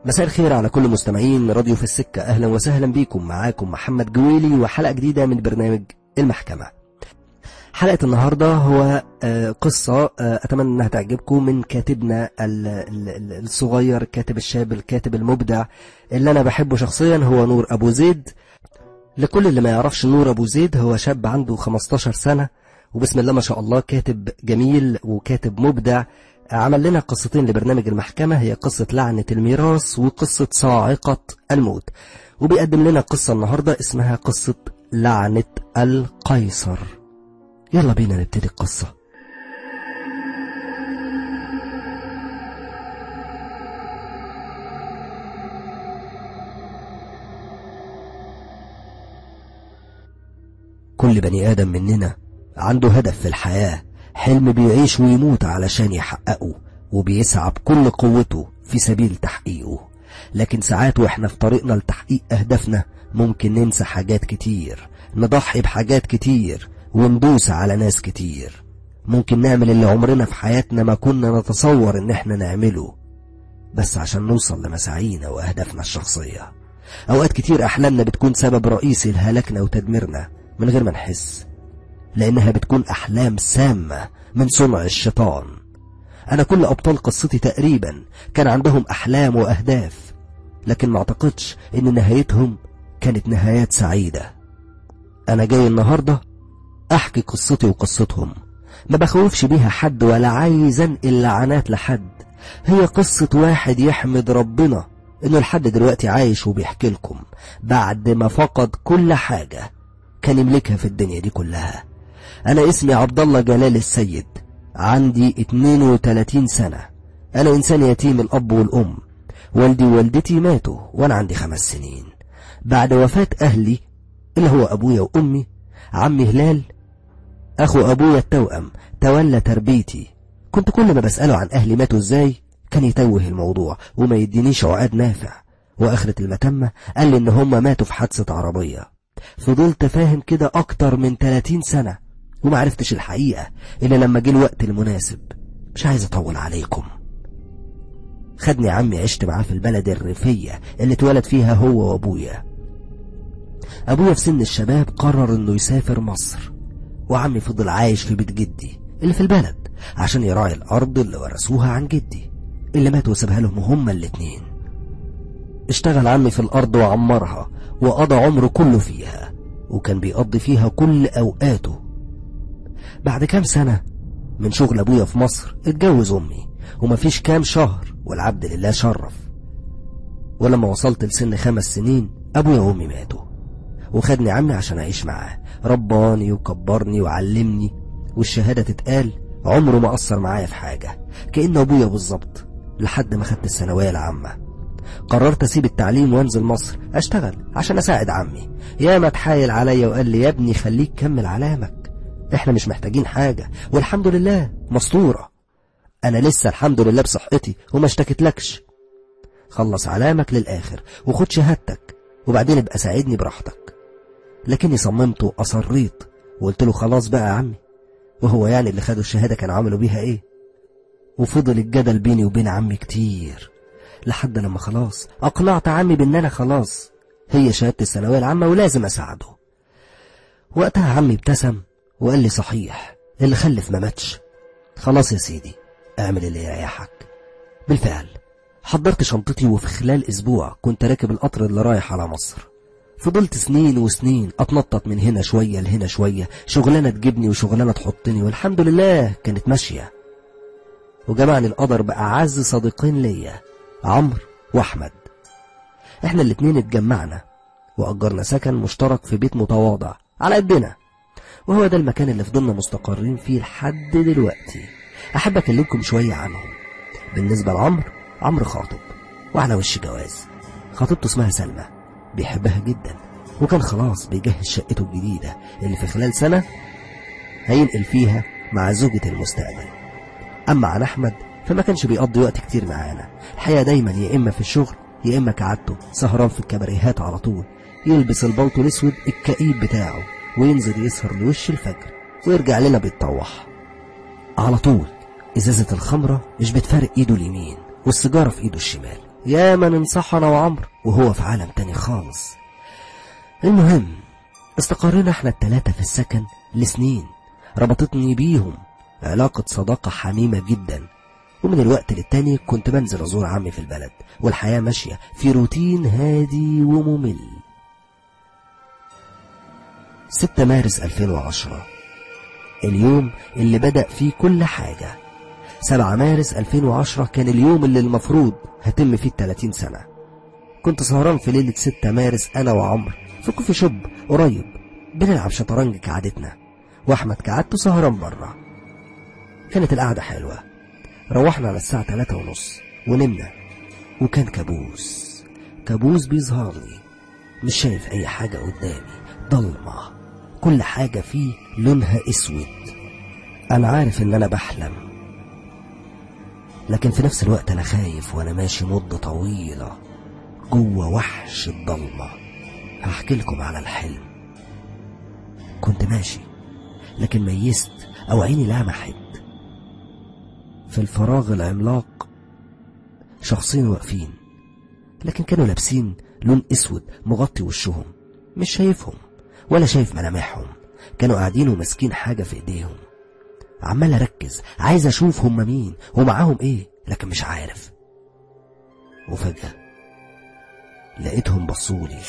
مساء الخير على كل مستمعين راديو في السكة أهلا وسهلا بيكم معاكم محمد جويلي وحلقة جديدة من برنامج المحكمة حلقة النهاردة هو آه، قصة آه، أتمنى أنها تعجبكم من كاتبنا ال- ال- ال- الصغير كاتب الشاب الكاتب المبدع اللي أنا بحبه شخصيا هو نور أبو زيد لكل اللي ما يعرفش نور أبو زيد هو شاب عنده 15 سنة وبسم الله ما شاء الله كاتب جميل وكاتب مبدع عمل لنا قصتين لبرنامج المحكمة هي قصة لعنة الميراث وقصة صاعقة الموت وبيقدم لنا قصة النهاردة اسمها قصة لعنة القيصر يلا بينا نبتدي القصة كل بني آدم مننا عنده هدف في الحياة حلم بيعيش ويموت علشان يحققه وبيسعى بكل قوته في سبيل تحقيقه لكن ساعات واحنا في طريقنا لتحقيق أهدافنا ممكن ننسى حاجات كتير نضحي بحاجات كتير وندوس على ناس كتير ممكن نعمل اللي عمرنا في حياتنا ما كنا نتصور ان احنا نعمله بس عشان نوصل لمساعينا وأهدافنا الشخصية أوقات كتير أحلامنا بتكون سبب رئيسي لهلاكنا وتدميرنا من غير ما نحس لأنها بتكون أحلام سامة من صنع الشيطان أنا كل أبطال قصتي تقريبا كان عندهم أحلام وأهداف لكن ما أعتقدش إن نهايتهم كانت نهايات سعيدة أنا جاي النهاردة أحكي قصتي وقصتهم ما بخوفش بيها حد ولا عايز انقل لعنات لحد هي قصة واحد يحمد ربنا إنه لحد دلوقتي عايش وبيحكي لكم بعد ما فقد كل حاجة كان يملكها في الدنيا دي كلها أنا اسمي عبد الله جلال السيد عندي 32 سنة أنا إنسان يتيم الأب والأم والدي ووالدتي ماتوا وأنا عندي خمس سنين بعد وفاة أهلي اللي هو أبويا وأمي عمي هلال أخو أبويا التوأم تولى تربيتي كنت كل ما بسأله عن أهلي ماتوا إزاي كان يتوه الموضوع وما يدينيش عقاد نافع وآخرة المتمة قال لي إن هم ماتوا في حادثة عربية فضلت فاهم كده أكتر من 30 سنة وما عرفتش الحقيقة إلا لما جه الوقت المناسب مش عايز أطول عليكم خدني عمي عشت معاه في البلد الريفية اللي اتولد فيها هو وأبويا أبويا في سن الشباب قرر إنه يسافر مصر وعمي فضل عايش في بيت جدي اللي في البلد عشان يراعي الأرض اللي ورثوها عن جدي اللي مات وسابها لهم هما الاتنين اشتغل عمي في الأرض وعمرها وقضى عمره كله فيها وكان بيقضي فيها كل أوقاته بعد كام سنة من شغل أبويا في مصر اتجوز أمي ومفيش كام شهر والعبد لله شرف ولما وصلت لسن خمس سنين أبويا وأمي ماتوا وخدني عمي عشان أعيش معاه رباني وكبرني وعلمني والشهادة تتقال عمره ما أثر معايا في حاجة كأنه أبويا بالظبط لحد ما خدت الثانوية العامة قررت أسيب التعليم وأنزل مصر أشتغل عشان أساعد عمي يا ما اتحايل عليا وقال لي يا ابني خليك كمل علامك احنا مش محتاجين حاجة والحمد لله مستورة أنا لسه الحمد لله بصحتي وما اشتكتلكش خلص علامك للآخر وخد شهادتك وبعدين ابقى ساعدني براحتك لكني صممت وأصريت وقلت له خلاص بقى يا عمي وهو يعني اللي خدوا الشهادة كان عملوا بيها ايه وفضل الجدل بيني وبين عمي كتير لحد لما خلاص أقنعت عمي بأن أنا خلاص هي شهادة الثانوية العامة ولازم أساعده وقتها عمي ابتسم وقال لي صحيح اللي خلف ما ماتش خلاص يا سيدي اعمل اللي يريحك بالفعل حضرت شنطتي وفي خلال أسبوع كنت راكب القطر اللي رايح على مصر فضلت سنين وسنين أتنطط من هنا شوية لهنا شوية شغلانة تجيبني وشغلانة تحطني والحمد لله كانت ماشية وجمعني القدر بقى أعز صديقين ليا عمرو وأحمد احنا الاتنين اتجمعنا وأجرنا سكن مشترك في بيت متواضع على قدنا وهو ده المكان اللي فضلنا مستقرين فيه لحد دلوقتي أحب أكلمكم شوية عنه بالنسبة لعمرو عمرو خاطب وعلى وش جواز خطيبته اسمها سلمى بيحبها جدا وكان خلاص بيجهز شقته الجديدة اللي في خلال سنة هينقل فيها مع زوجة المستقبل أما عن أحمد فما كانش بيقضي وقت كتير معانا الحقيقة دايما يا إما في الشغل يا إما كعادته سهران في الكباريهات على طول يلبس البلطو الأسود الكئيب بتاعه وينزل يسهر لوش الفجر ويرجع لنا بيتطوح على طول إزازة الخمرة مش بتفارق إيده اليمين والسيجارة في إيده الشمال يا من انصح انا وعمرو وهو في عالم تاني خالص المهم استقرينا احنا التلاتة في السكن لسنين ربطتني بيهم علاقة صداقة حميمة جدا ومن الوقت للتاني كنت بنزل أزور عمي في البلد والحياة ماشية في روتين هادي وممل 6 مارس 2010 اليوم اللي بدأ فيه كل حاجة 7 مارس 2010 كان اليوم اللي المفروض هتم فيه 30 سنة كنت سهران في ليلة 6 مارس أنا وعمر في كوفي شوب قريب بنلعب شطرنج كعادتنا وأحمد كعادته سهران بره كانت القعدة حلوة روحنا على الساعة تلاتة ونص ونمنا وكان كابوس كابوس بيظهر لي مش شايف أي حاجة قدامي ضلمة كل حاجة فيه لونها أسود أنا عارف إن أنا بحلم لكن في نفس الوقت أنا خايف وأنا ماشي مدة طويلة جوه وحش الضلمة هحكي لكم على الحلم كنت ماشي لكن ميزت أو عيني لمحت في الفراغ العملاق شخصين واقفين لكن كانوا لابسين لون اسود مغطي وشهم مش شايفهم ولا شايف ملامحهم كانوا قاعدين وماسكين حاجة في ايديهم عمال اركز عايز اشوف هم مين ومعاهم ايه لكن مش عارف وفجأة لقيتهم بصولي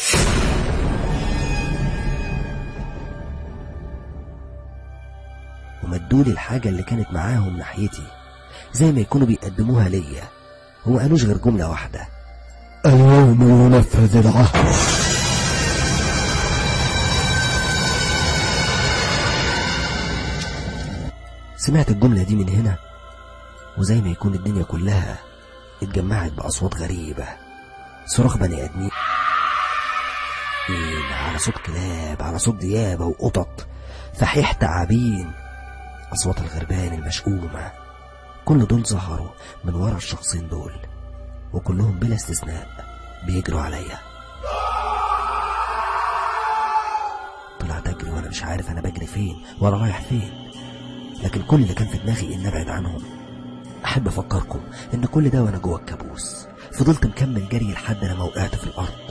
ومدولي الحاجة اللي كانت معاهم ناحيتي زي ما يكونوا بيقدموها ليا وما قالوش غير جملة واحدة اليوم ينفذ العهد سمعت الجملة دي من هنا وزي ما يكون الدنيا كلها اتجمعت بأصوات غريبة صراخ بني آدمين على صوت كلاب على صوت ديابة وقطط فحيح تعابين أصوات الغربان المشؤومة كل دول ظهروا من ورا الشخصين دول وكلهم بلا استثناء بيجروا عليا طلعت اجري وانا مش عارف انا بجري فين ولا رايح فين لكن كل اللي كان في دماغي ان ابعد عنهم احب افكركم ان كل ده وانا جوه الكابوس فضلت مكمل جري لحد لما وقعت في الارض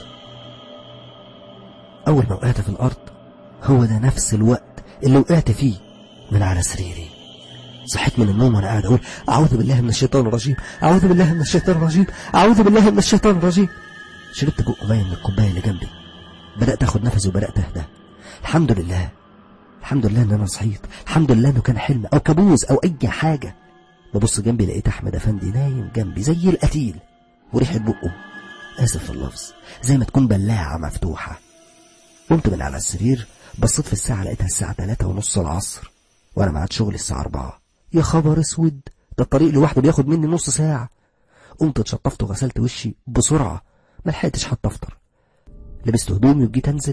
اول ما وقعت في الارض هو ده نفس الوقت اللي وقعت فيه من على سريري صحيت من النوم وانا قاعد اقول اعوذ بالله من الشيطان الرجيم اعوذ بالله من الشيطان الرجيم اعوذ بالله من الشيطان الرجيم شربت بق ميه من الكوبايه اللي جنبي بدات اخد نفسي وبدات اهدى الحمد لله الحمد لله ان انا صحيت الحمد لله انه كان حلم او كابوس او اي حاجه ببص جنبي لقيت احمد افندي نايم جنبي زي القتيل وريحه بقه اسف في اللفظ زي ما تكون بلاعه مفتوحه قمت من على السرير بصيت في الساعه لقيتها الساعه 3 ونص العصر وانا معاد شغلي الساعه 4 يا خبر اسود ده الطريق لوحده بياخد مني نص ساعة قمت اتشطفت وغسلت وشي بسرعة ما لحقتش حتى افطر لبست هدومي وجيت انزل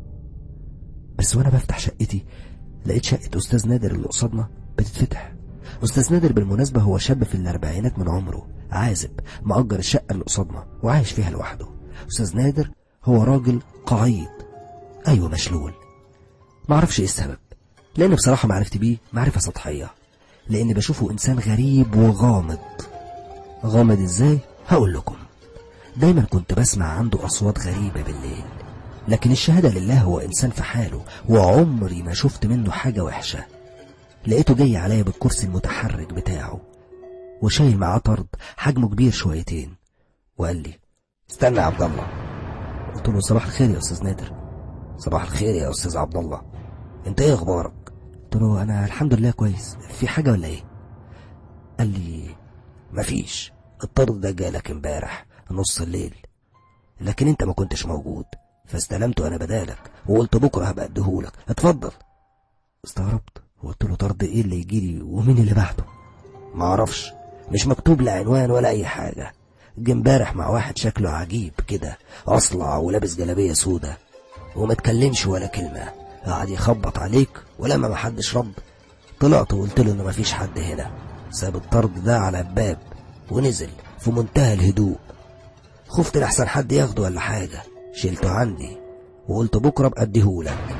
بس وانا بفتح شقتي لقيت شقة استاذ نادر اللي قصادنا بتتفتح استاذ نادر بالمناسبة هو شاب في الاربعينات من عمره عازب مأجر الشقة اللي قصادنا وعايش فيها لوحده استاذ نادر هو راجل قعيد ايوه مشلول معرفش ايه السبب لان بصراحة معرفتي بيه معرفة سطحية لأني بشوفه إنسان غريب وغامض غامض إزاي؟ هقول لكم دايما كنت بسمع عنده أصوات غريبة بالليل لكن الشهادة لله هو إنسان في حاله وعمري ما شفت منه حاجة وحشة لقيته جاي عليا بالكرسي المتحرك بتاعه وشايل معاه طرد حجمه كبير شويتين وقال لي استنى يا عبد الله قلت له صباح الخير يا أستاذ نادر صباح الخير يا أستاذ عبد الله انت ايه اخبارك قلت له انا الحمد لله كويس في حاجه ولا ايه قال لي مفيش الطرد ده جالك امبارح نص الليل لكن انت ما كنتش موجود فاستلمته انا بدالك وقلت بكره هبقى اديهولك اتفضل استغربت وقلت له طرد ايه اللي يجيلي ومين اللي بعده ما اعرفش مش مكتوب لا عنوان ولا اي حاجه جه امبارح مع واحد شكله عجيب كده اصلع ولابس جلابيه سودا وما اتكلمش ولا كلمه قعد يخبط عليك ولما ما حدش رد طلعت وقلت له ان مفيش حد هنا ساب الطرد ده على الباب ونزل في منتهى الهدوء خفت لحسن حد ياخده ولا حاجة شلته عندي وقلت بكرة ابقى اديهولك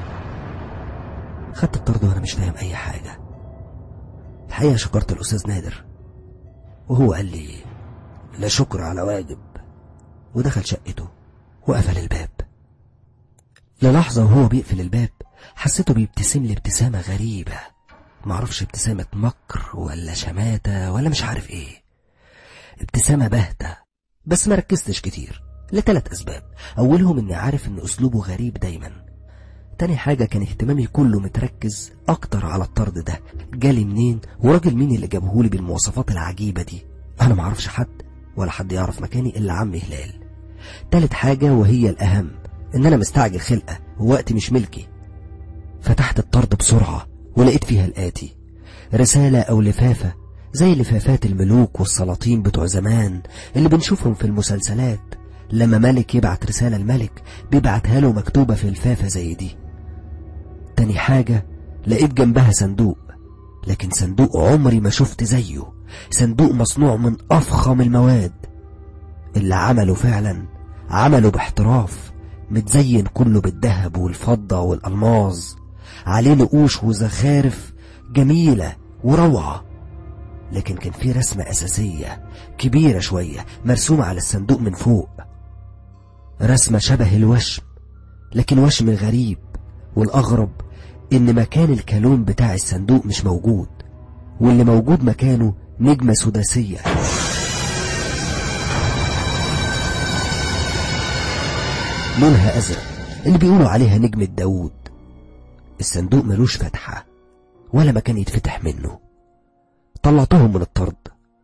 خدت الطرد وانا مش فاهم اي حاجة الحقيقة شكرت الاستاذ نادر وهو قال لي لا شكر على واجب ودخل شقته وقفل الباب للحظة وهو بيقفل الباب حسيته بيبتسم لي ابتسامة غريبة معرفش ابتسامة مكر ولا شماتة ولا مش عارف ايه ابتسامة باهتة بس ما ركزتش كتير لثلاث أسباب أولهم إني عارف إن أسلوبه غريب دايما تاني حاجة كان اهتمامي كله متركز أكتر على الطرد ده جالي منين وراجل مين اللي جابهولي بالمواصفات العجيبة دي أنا معرفش حد ولا حد يعرف مكاني إلا عم هلال تالت حاجة وهي الأهم إن أنا مستعجل خلقة ووقتي مش ملكي فتحت الطرد بسرعة ولقيت فيها الآتي رسالة أو لفافة زي لفافات الملوك والسلاطين بتوع زمان اللي بنشوفهم في المسلسلات لما ملك يبعت رسالة الملك بيبعتها له مكتوبة في لفافة زي دي تاني حاجة لقيت جنبها صندوق لكن صندوق عمري ما شفت زيه صندوق مصنوع من أفخم المواد اللي عمله فعلا عمله باحتراف متزين كله بالذهب والفضة والألماظ عليه نقوش وزخارف جميلة وروعة لكن كان في رسمة أساسية كبيرة شوية مرسومة على الصندوق من فوق رسمة شبه الوشم لكن وشم غريب والأغرب إن مكان الكالون بتاع الصندوق مش موجود واللي موجود مكانه نجمة سداسية لونها أزرق اللي بيقولوا عليها نجمة داوود الصندوق ملوش فتحة ولا مكان يتفتح منه طلعتهم من الطرد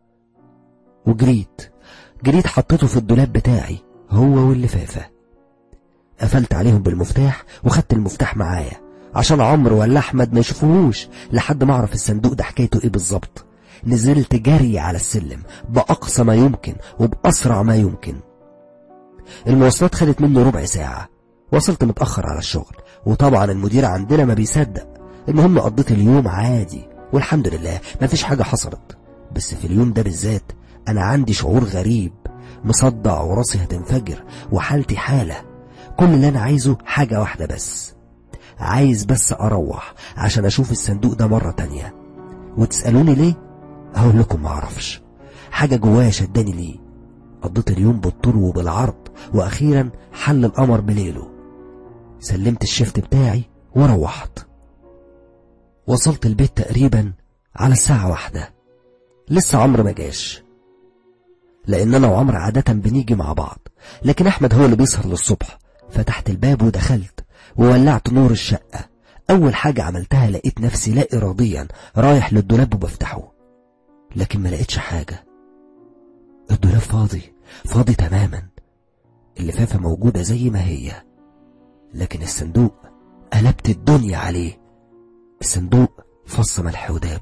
وجريت جريت حطيته في الدولاب بتاعي هو واللفافة قفلت عليهم بالمفتاح وخدت المفتاح معايا عشان عمرو ولا احمد ما يشوفوهوش لحد ما اعرف الصندوق ده حكايته ايه بالظبط نزلت جري على السلم باقصى ما يمكن وباسرع ما يمكن المواصلات خدت مني ربع ساعه وصلت متاخر على الشغل وطبعا المدير عندنا ما بيصدق المهم قضيت اليوم عادي والحمد لله ما فيش حاجه حصلت بس في اليوم ده بالذات انا عندي شعور غريب مصدع وراسي هتنفجر وحالتي حاله كل اللي انا عايزه حاجه واحده بس عايز بس اروح عشان اشوف الصندوق ده مرة تانية وتسألوني ليه هقول لكم معرفش حاجة جوايا شداني ليه قضيت اليوم بالطول وبالعرض واخيرا حل القمر بليله سلمت الشفت بتاعي وروحت وصلت البيت تقريبا على الساعة واحدة لسه عمرو ما جاش لان انا وعمرو عادة بنيجي مع بعض لكن احمد هو اللي بيسهر للصبح فتحت الباب ودخلت وولعت نور الشقة أول حاجة عملتها لقيت نفسي لا إراديا رايح للدولاب وبفتحه لكن ما لقيتش حاجة الدولاب فاضي فاضي تماما اللفافة موجودة زي ما هي لكن الصندوق قلبت الدنيا عليه الصندوق فص ملح وداب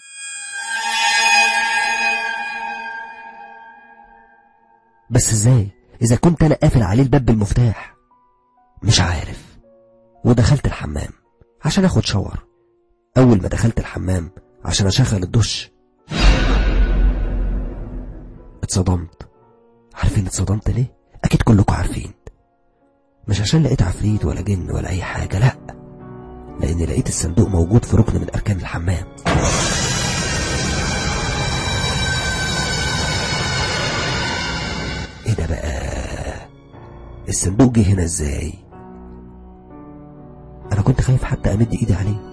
بس ازاي اذا كنت انا قافل عليه الباب بالمفتاح مش عارف ودخلت الحمام عشان اخد شاور اول ما دخلت الحمام عشان اشغل الدش اتصدمت عارفين اتصدمت ليه اكيد كلكم عارفين مش عشان لقيت عفريت ولا جن ولا اي حاجه لا لاني لقيت الصندوق موجود في ركن من اركان الحمام ايه ده بقى الصندوق جه هنا ازاي انا كنت خايف حتى امد ايدي عليه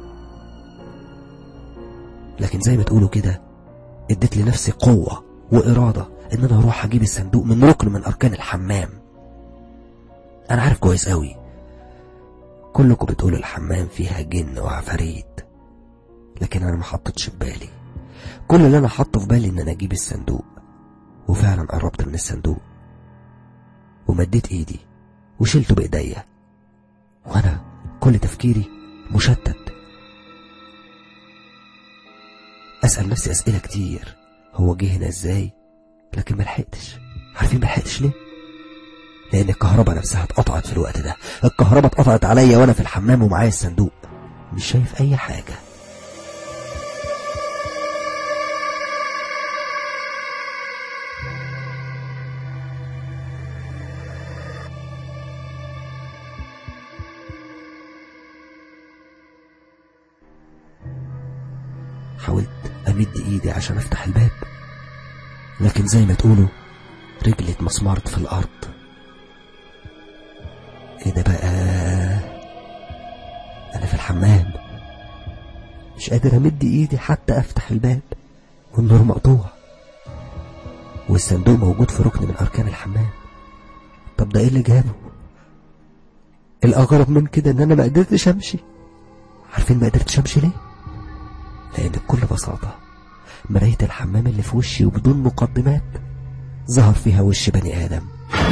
لكن زي ما تقولوا كده اديت لنفسي قوة وإرادة إن أنا أروح أجيب الصندوق من ركن من أركان الحمام أنا عارف كويس أوي كلكم بتقولوا الحمام فيها جن وعفاريت لكن أنا ما حطيتش في بالي كل اللي أنا حاطه في بالي إن أنا أجيب الصندوق وفعلا قربت من الصندوق ومديت إيدي وشلته بإيديا وأنا كل تفكيري مشتت أسأل نفسي أسئلة كتير هو جه هنا إزاي لكن ملحقتش عارفين ملحقتش ليه لأن الكهرباء نفسها اتقطعت في الوقت ده الكهرباء اتقطعت عليا وأنا في الحمام ومعايا الصندوق مش شايف أي حاجة حاولت أمد إيدي عشان أفتح الباب لكن زي ما تقولوا رجلي اتمسمرت في الأرض ايه ده بقى أنا في الحمام مش قادر أمد إيدي حتى أفتح الباب والنور مقطوع والصندوق موجود في ركن من أركان الحمام طب ده إيه اللي جابه الأغرب من كده إن أنا ما قدرتش أمشي عارفين ما قدرتش أمشي ليه؟ لأن بكل بساطة مراية الحمام اللي في وشي وبدون مقدمات ظهر فيها وش بني آدم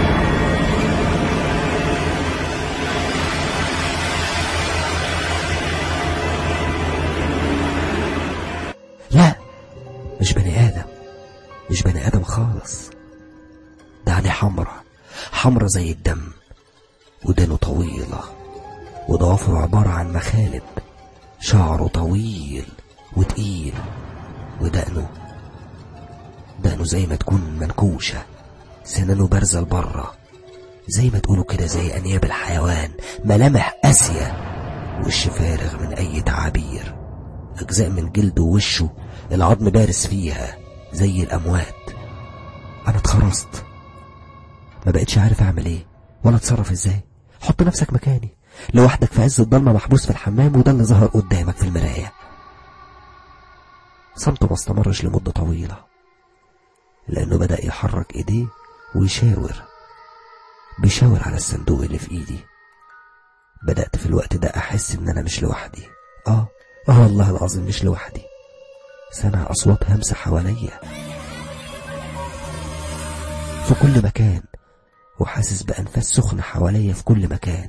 لا مش بني آدم مش بني آدم خالص ده عينيه حمرا حمرا زي الدم ودانه طويلة وضوافره عبارة عن مخالب شعره طويل وتقيل ودقنه دقنه زي ما تكون منكوشة سنانه بارزة لبره زي ما تقولوا كده زي أنياب الحيوان ملامح قاسية وش فارغ من أي تعابير أجزاء من جلده ووشه العظم بارز فيها زي الأموات أنا اتخرست ما بقتش عارف أعمل إيه ولا أتصرف إزاي حط نفسك مكاني لوحدك في عز الضلمة محبوس في الحمام وده اللي ظهر قدامك في المراية صمته ما استمرش لمدة طويلة لأنه بدأ يحرك إيديه ويشاور بيشاور على الصندوق اللي في إيدي بدأت في الوقت ده أحس إن أنا مش لوحدي آه آه والله العظيم مش لوحدي سمع أصوات همسة حواليا في كل مكان وحاسس بأنفاس سخنة حواليا في كل مكان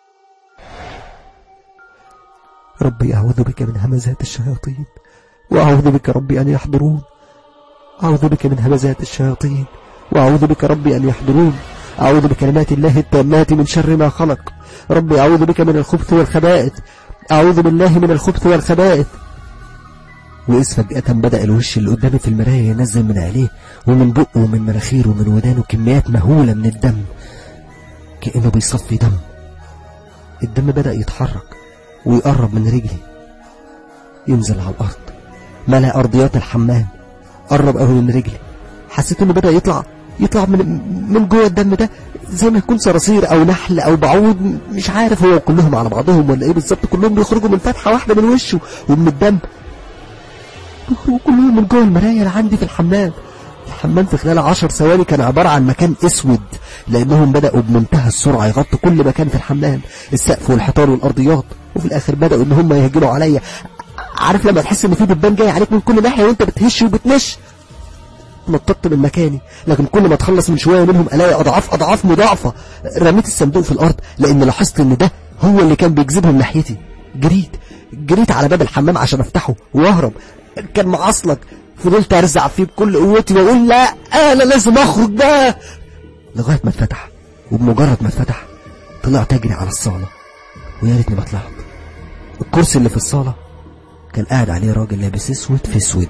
ربي أعوذ بك من همزات الشياطين وأعوذ بك ربي أن يحضرون أعوذ بك من همزات الشياطين وأعوذ بك ربي أن يحضرون أعوذ بكلمات الله التامات من شر ما خلق ربي أعوذ بك من الخبث والخبائث أعوذ بالله من الخبث والخبائث وإذ فجأة بدأ الوش اللي قدامي في المراية ينزل من عينيه ومن بقه ومن مناخيره ومن ودانه كميات مهولة من الدم كأنه بيصفي دم الدم بدأ يتحرك ويقرب من رجلي ينزل على الأرض ملأ أرضيات الحمام قرب قوي من رجلي حسيت إنه بدأ يطلع يطلع من من جوه الدم ده زي ما يكون صراصير أو نحل أو بعوض مش عارف هو كلهم على بعضهم ولا إيه بالظبط كلهم بيخرجوا من فتحة واحدة من وشه ومن الدم بيخرجوا كلهم من جوه المراية اللي عندي في الحمام الحمام في خلال عشر ثواني كان عبارة عن مكان اسود لانهم بدأوا بمنتهى السرعة يغطوا كل مكان في الحمام السقف والحيطان والارضيات وفي الاخر بدأوا ان هم يهجموا عليا عارف لما تحس ان في دبان جاي عليك من كل ناحية وانت بتهش وبتنش نططت من مكاني لكن كل ما اتخلص من شوية منهم الاقي اضعاف اضعاف مضاعفة رميت الصندوق في الارض لان لاحظت ان ده هو اللي كان بيجذبهم ناحيتي جريت جريت على باب الحمام عشان افتحه واهرب كان معصلك فضلت ارزع فيه بكل قوتي واقول لا انا لازم اخرج بقى لغايه ما اتفتح وبمجرد ما اتفتح طلعت اجري على الصاله ويا ريتني ما طلعت الكرسي اللي في الصاله كان قاعد عليه راجل لابس اسود في اسود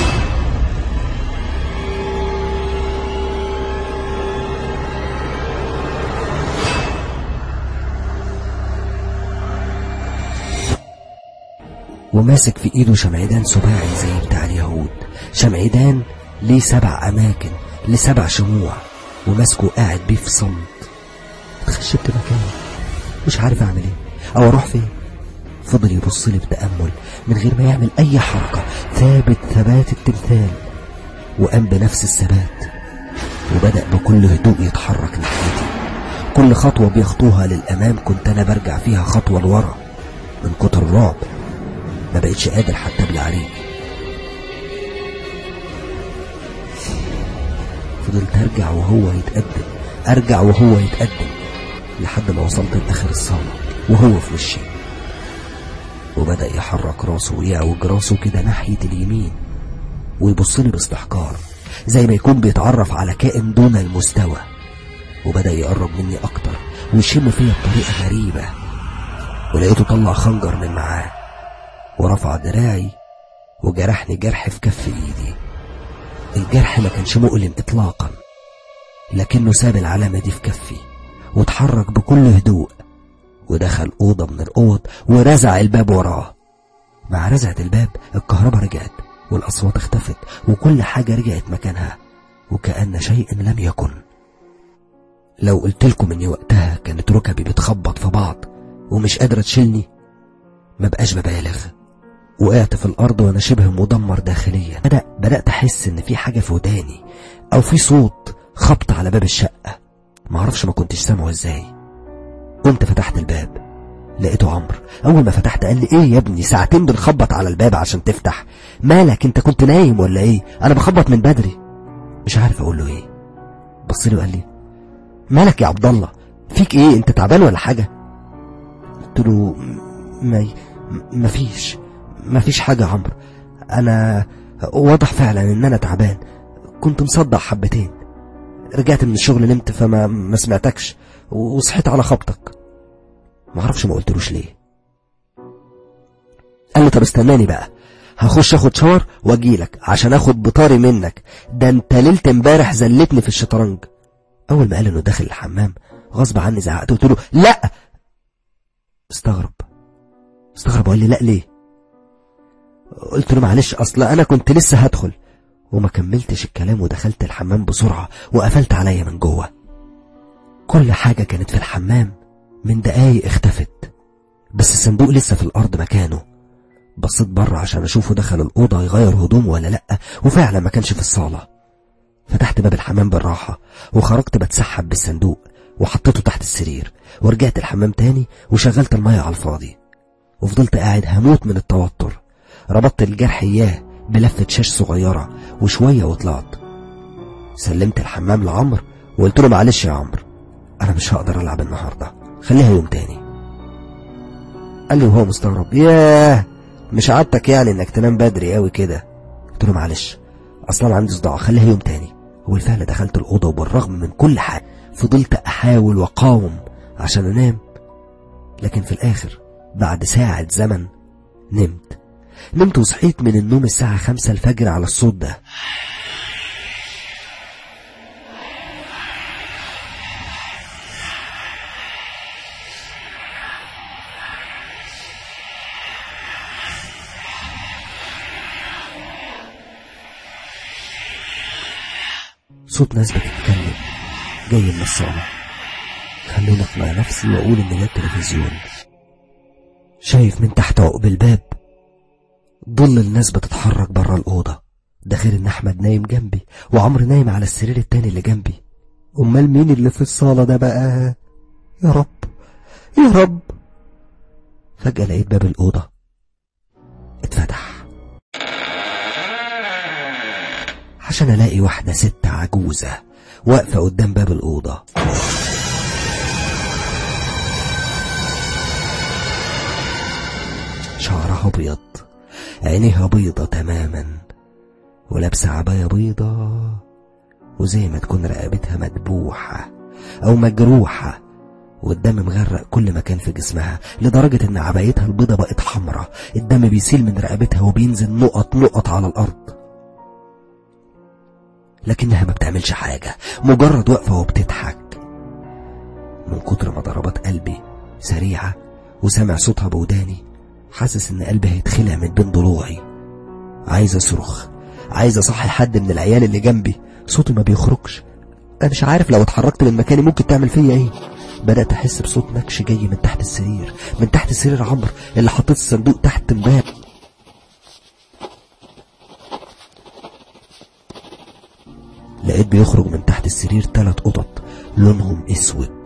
وماسك في ايده شمعدان سباعي زي بتاع اليهود شمعدان ليه سبع اماكن لسبع شموع وماسكه قاعد بيه في صمت اتخشبت مكاني مش عارف اعمل ايه او اروح فين فضل يبص لي بتأمل من غير ما يعمل اي حركة ثابت ثبات التمثال وقام بنفس الثبات وبدأ بكل هدوء يتحرك ناحيتي كل خطوة بيخطوها للأمام كنت أنا برجع فيها خطوة لورا من كتر الرعب ما بقتش قادر حتى ابلع عليه فضلت ارجع وهو يتقدم ارجع وهو يتقدم لحد ما وصلت لاخر الصاله وهو في وشي وبدا يحرك راسه ويعوج راسه كده ناحيه اليمين ويبص لي باستحقار زي ما يكون بيتعرف على كائن دون المستوى وبدا يقرب مني اكتر ويشم فيا بطريقه غريبه ولقيته طلع خنجر من معاه ورفع دراعي وجرحني جرح في كف ايدي الجرح ما كانش مؤلم اطلاقا لكنه ساب العلامة دي في كفي واتحرك بكل هدوء ودخل أوضة من الأوض ورزع الباب وراه مع رزعة الباب الكهرباء رجعت والأصوات اختفت وكل حاجة رجعت مكانها وكأن شيء لم يكن لو قلت لكم اني وقتها كانت ركبي بتخبط في بعض ومش قادرة تشيلني ما بقاش ببالغ وقعت في الأرض وأنا شبه مدمر داخليا بدأ بدأت أحس إن في حاجة في وداني أو في صوت خبط على باب الشقة معرفش ما كنتش سامعه إزاي قمت فتحت الباب لقيته عمرو أول ما فتحت قال لي إيه يا ابني ساعتين بنخبط على الباب عشان تفتح مالك أنت كنت نايم ولا إيه أنا بخبط من بدري مش عارف أقول له إيه بص لي وقال لي مالك يا عبد الله فيك إيه أنت تعبان ولا حاجة قلت له ما ما فيش ما فيش حاجة يا عمرو أنا واضح فعلا إن أنا تعبان كنت مصدع حبتين رجعت من الشغل نمت فما ما سمعتكش وصحيت على خبطك ما اعرفش ما قلتلوش ليه قال لي طب استناني بقى هخش اخد شاور واجيلك عشان اخد بطاري منك ده انت ليله امبارح زلتني في الشطرنج اول ما قال انه داخل الحمام غصب عني زعقت قلت له لا استغرب استغرب وقال لي لا ليه قلت له معلش اصل انا كنت لسه هدخل وما كملتش الكلام ودخلت الحمام بسرعة وقفلت عليا من جوه كل حاجة كانت في الحمام من دقايق اختفت بس الصندوق لسه في الأرض مكانه بصيت بره عشان أشوفه دخل الأوضة يغير هدومه ولا لأ وفعلا ما كانش في الصالة فتحت باب الحمام بالراحة وخرجت بتسحب بالصندوق وحطيته تحت السرير ورجعت الحمام تاني وشغلت المية على الفاضي وفضلت قاعد هموت من التوتر ربطت الجرح إياه بلفة شاش صغيرة وشوية وطلعت سلمت الحمام لعمرو وقلت له معلش يا عمرو أنا مش هقدر ألعب النهاردة خليها يوم تاني قال لي وهو مستغرب ياه مش عادتك يعني انك تنام بدري قوي كده قلت له معلش اصلا عندي صداع خليها يوم تاني وبالفعل دخلت الأوضة وبالرغم من كل حاجة فضلت أحاول وأقاوم عشان أنام لكن في الآخر بعد ساعة زمن نمت نمت وصحيت من النوم الساعة خمسة الفجر على الصوت ده صوت ناس بتتكلم جاي من الصالة خلوني اقنع نفسي واقول ان ده التلفزيون شايف من تحت عقب الباب ظل الناس بتتحرك بره الأوضة ده غير ان احمد نايم جنبي وعمرو نايم على السرير التاني اللي جنبي امال مين اللي في الصالة ده بقى يا رب يا رب فجأة لقيت باب الأوضة اتفتح عشان الاقي واحدة ست عجوزة واقفة قدام باب الأوضة شعرها أبيض عينيها بيضة تماما ولابسة عباية بيضة وزي ما تكون رقبتها مدبوحة أو مجروحة والدم مغرق كل مكان في جسمها لدرجة إن عبايتها البيضة بقت حمرة الدم بيسيل من رقبتها وبينزل نقط نقط على الأرض لكنها ما بتعملش حاجة مجرد واقفة وبتضحك من كتر ما ضربات قلبي سريعة وسامع صوتها بوداني حاسس ان قلبي هيتخلع من بين ضلوعي عايز اصرخ عايز اصحي حد من العيال اللي جنبي صوتي ما بيخرجش انا مش عارف لو اتحركت من مكاني ممكن تعمل فيا ايه بدأت أحس بصوت نكش جاي من تحت السرير من تحت سرير عمرو اللي حطيت الصندوق تحت الباب لقيت بيخرج من تحت السرير تلات قطط لونهم اسود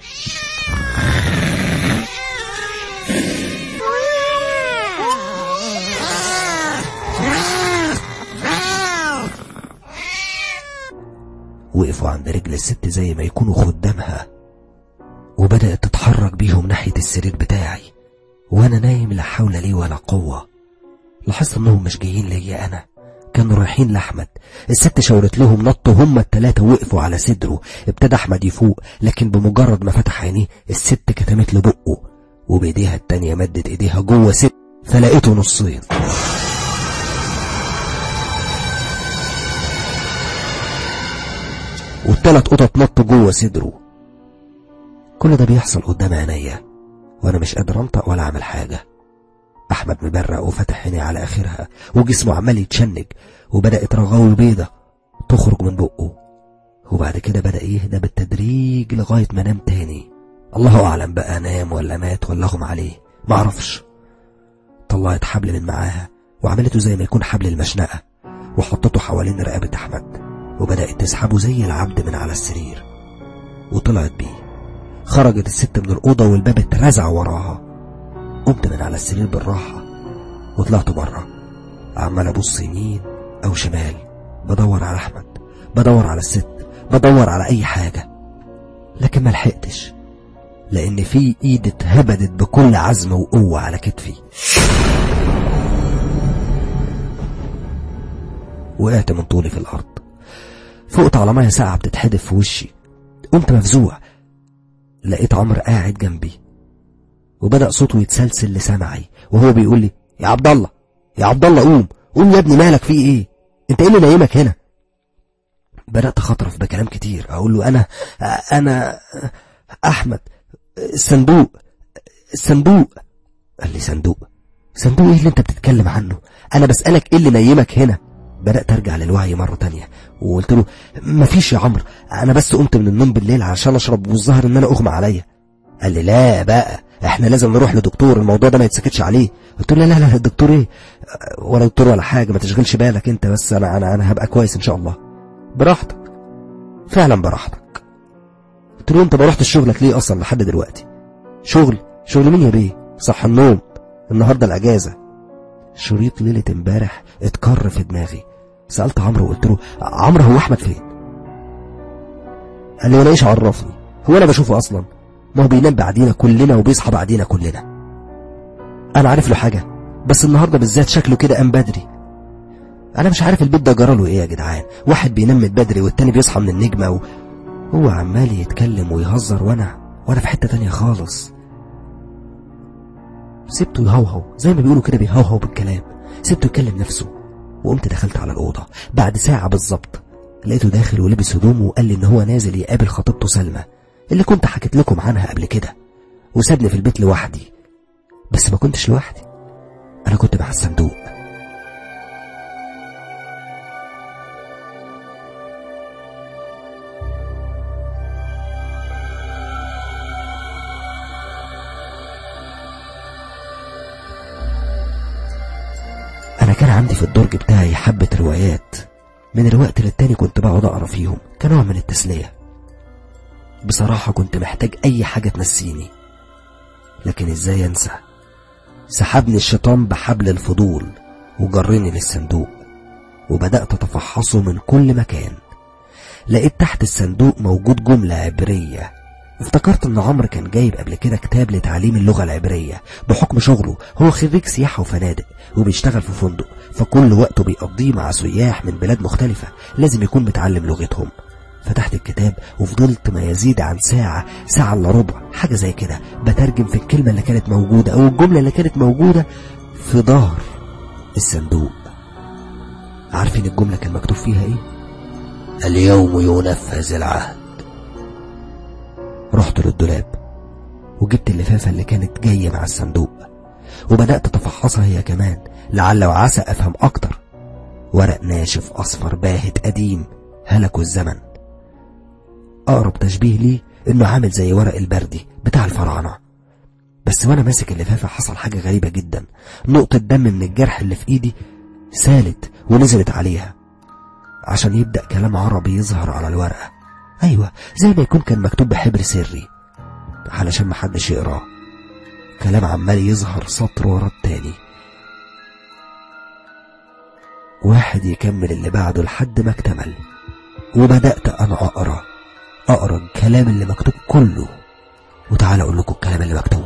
وقفوا عند رجل الست زي ما يكونوا خدامها وبدأت تتحرك بيهم ناحية السرير بتاعي وأنا نايم لا حول لي ولا قوة لاحظت إنهم مش جايين ليا أنا كانوا رايحين لأحمد الست شاورت لهم نطوا هما التلاتة وقفوا على صدره ابتدى أحمد يفوق لكن بمجرد ما فتح عينيه الست كتمت له بقه وبإيديها التانية مدت إيديها جوه ست فلقيته نصين والتلات قطط نطوا جوه صدره كل ده بيحصل قدام عينيا وانا مش قادر انطق ولا اعمل حاجه احمد مبرق وفتح عينيه على اخرها وجسمه عمال يتشنج وبدات رغاوي بيضه تخرج من بقه وبعد كده بدأ يهدى بالتدريج لغاية ما نام تاني الله أعلم بقى نام ولا مات ولا اغمى عليه معرفش طلعت حبل من معاها وعملته زي ما يكون حبل المشنقة وحطته حوالين رقبة أحمد وبدأت تسحبه زي العبد من على السرير وطلعت بيه خرجت الست من الأوضة والباب اترزع وراها قمت من على السرير بالراحة وطلعت بره عمال أبص يمين أو شمال بدور على أحمد بدور على الست بدور على أي حاجة لكن ما لحقتش لأن في إيد اتهبدت بكل عزم وقوة على كتفي وقعت من طولي في الأرض فقت على مية ساقعة بتتحدف في وشي قمت مفزوع لقيت عمرو قاعد جنبي وبدأ صوته يتسلسل لسمعي وهو بيقول لي يا عبد الله يا عبد الله قوم قوم يا ابني مالك في ايه انت ايه اللي نايمك هنا بدأت أخطرف بكلام كتير أقول له أنا أنا أحمد الصندوق الصندوق قال لي صندوق صندوق ايه اللي انت بتتكلم عنه انا بسألك ايه اللي نايمك هنا بدأت ارجع للوعي مرة تانية وقلت له مفيش يا عمرو انا بس قمت من النوم بالليل عشان اشرب والظاهر ان انا اغمى عليا قال لي لا بقى احنا لازم نروح لدكتور الموضوع ده ما يتسكتش عليه قلت له لا لا لا الدكتور ايه ولا دكتور ولا حاجة ما تشغلش بالك انت بس انا انا انا هبقى كويس ان شاء الله براحتك فعلا براحتك قلت له انت ما رحتش شغلك ليه اصلا لحد دلوقتي شغل شغل مين يا بيه صح النوم النهارده الاجازه شريط ليله امبارح اتكر في دماغي سالت عمرو وقلت له عمرو هو احمد فين قال لي وانا ايش عرفني هو انا بشوفه اصلا ما هو بينام بعدينا كلنا وبيصحى بعدينا كلنا انا عارف له حاجه بس النهارده بالذات شكله كده قام بدري انا مش عارف البيت ده جراله ايه يا جدعان واحد بينام من بدري والتاني بيصحى من النجمه و... هو عمال يتكلم ويهزر وانا وانا في حته تانية خالص سبته يهوهو زي ما بيقولوا كده بيهوهو بالكلام سبته يكلم نفسه وقمت دخلت على الأوضة بعد ساعة بالظبط لقيته داخل ولبس هدومه وقال لي إن هو نازل يقابل خطيبته سلمى اللي كنت حكيت لكم عنها قبل كده وسابني في البيت لوحدي بس ما كنتش لوحدي أنا كنت مع الصندوق أنا كان عندي في الدرج بتاعي حبة روايات من الوقت للتاني كنت بقعد أقرأ فيهم كنوع من التسلية بصراحة كنت محتاج أي حاجة تنسيني لكن إزاي أنسى سحبني الشيطان بحبل الفضول وجرني للصندوق وبدأت أتفحصه من كل مكان لقيت تحت الصندوق موجود جملة عبرية افتكرت ان عمرو كان جايب قبل كده كتاب لتعليم اللغة العبرية بحكم شغله هو خريج سياحة وفنادق وبيشتغل في فندق فكل وقته بيقضيه مع سياح من بلاد مختلفة لازم يكون متعلم لغتهم فتحت الكتاب وفضلت ما يزيد عن ساعة ساعة الا ربع حاجة زي كده بترجم في الكلمة اللي كانت موجودة او الجملة اللي كانت موجودة في ظهر الصندوق عارفين الجملة كان مكتوب فيها ايه اليوم ينفذ العهد رحت للدولاب وجبت اللفافة اللي كانت جاية مع الصندوق وبدأت أتفحصها هي كمان لعل وعسى أفهم أكتر ورق ناشف أصفر باهت قديم هلكه الزمن أقرب تشبيه ليه إنه عامل زي ورق البردي بتاع الفراعنة بس وأنا ماسك اللفافة حصل حاجة غريبة جدا نقطة دم من الجرح اللي في إيدي سالت ونزلت عليها عشان يبدأ كلام عربي يظهر على الورقة أيوة زي ما يكون كان مكتوب بحبر سري علشان محدش يقراه كلام عمال يظهر سطر ورا التاني واحد يكمل اللي بعده لحد ما اكتمل وبدأت أنا أقرأ أقرأ الكلام اللي مكتوب كله وتعالى أقول لكم الكلام اللي مكتوب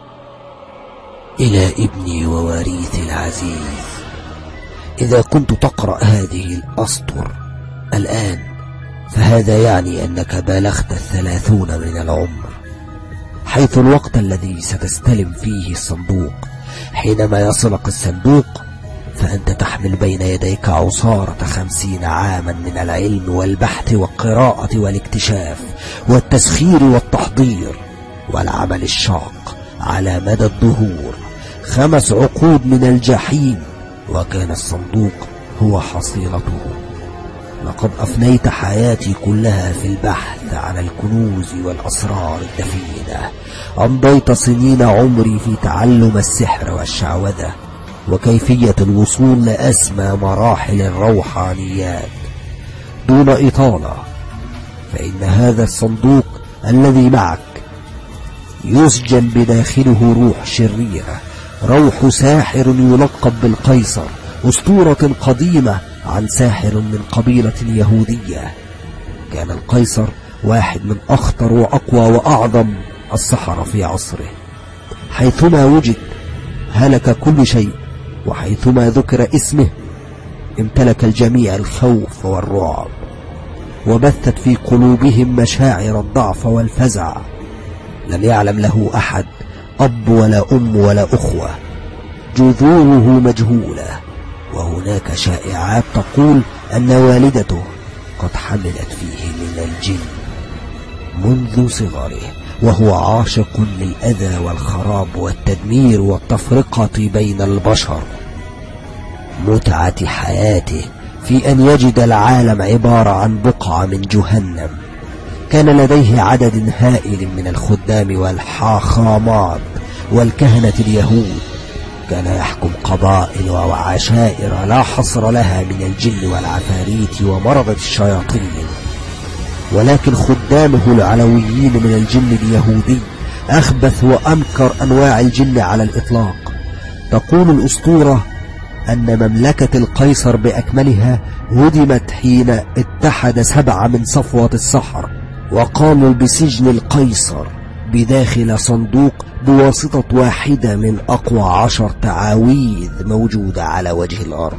إلى ابني ووريثي العزيز إذا كنت تقرأ هذه الأسطر الآن فهذا يعني أنك بالغت الثلاثون من العمر حيث الوقت الذي ستستلم فيه الصندوق حينما يصلك الصندوق فأنت تحمل بين يديك عصارة خمسين عاما من العلم والبحث والقراءة والاكتشاف والتسخير والتحضير والعمل الشاق على مدى الدهور خمس عقود من الجحيم وكان الصندوق هو حصيلته لقد أفنيت حياتي كلها في البحث عن الكنوز والأسرار الدفينة أمضيت سنين عمري في تعلم السحر والشعوذة وكيفية الوصول لأسمى مراحل الروحانيات دون إطالة فإن هذا الصندوق الذي معك يسجن بداخله روح شريرة روح ساحر يلقب بالقيصر أسطورة قديمة عن ساحر من قبيلة يهودية كان القيصر واحد من أخطر وأقوى وأعظم السحرة في عصره حيثما وجد هلك كل شيء وحيثما ذكر اسمه امتلك الجميع الخوف والرعب وبثت في قلوبهم مشاعر الضعف والفزع لم يعلم له أحد أب ولا أم ولا أخوة جذوره مجهولة وهناك شائعات تقول أن والدته قد حملت فيه من الجن منذ صغره وهو عاشق للأذى والخراب والتدمير والتفرقة بين البشر متعة حياته في أن يجد العالم عبارة عن بقعة من جهنم كان لديه عدد هائل من الخدام والحاخامات والكهنة اليهود كان يحكم قبائل وعشائر لا حصر لها من الجن والعفاريت ومرضة الشياطين ولكن خدامه العلويين من الجن اليهودي أخبث وأنكر أنواع الجن على الإطلاق تقول الأسطورة أن مملكة القيصر بأكملها هدمت حين اتحد سبعة من صفوة السحر وقاموا بسجن القيصر بداخل صندوق بواسطة واحدة من أقوى عشر تعاويذ موجودة على وجه الأرض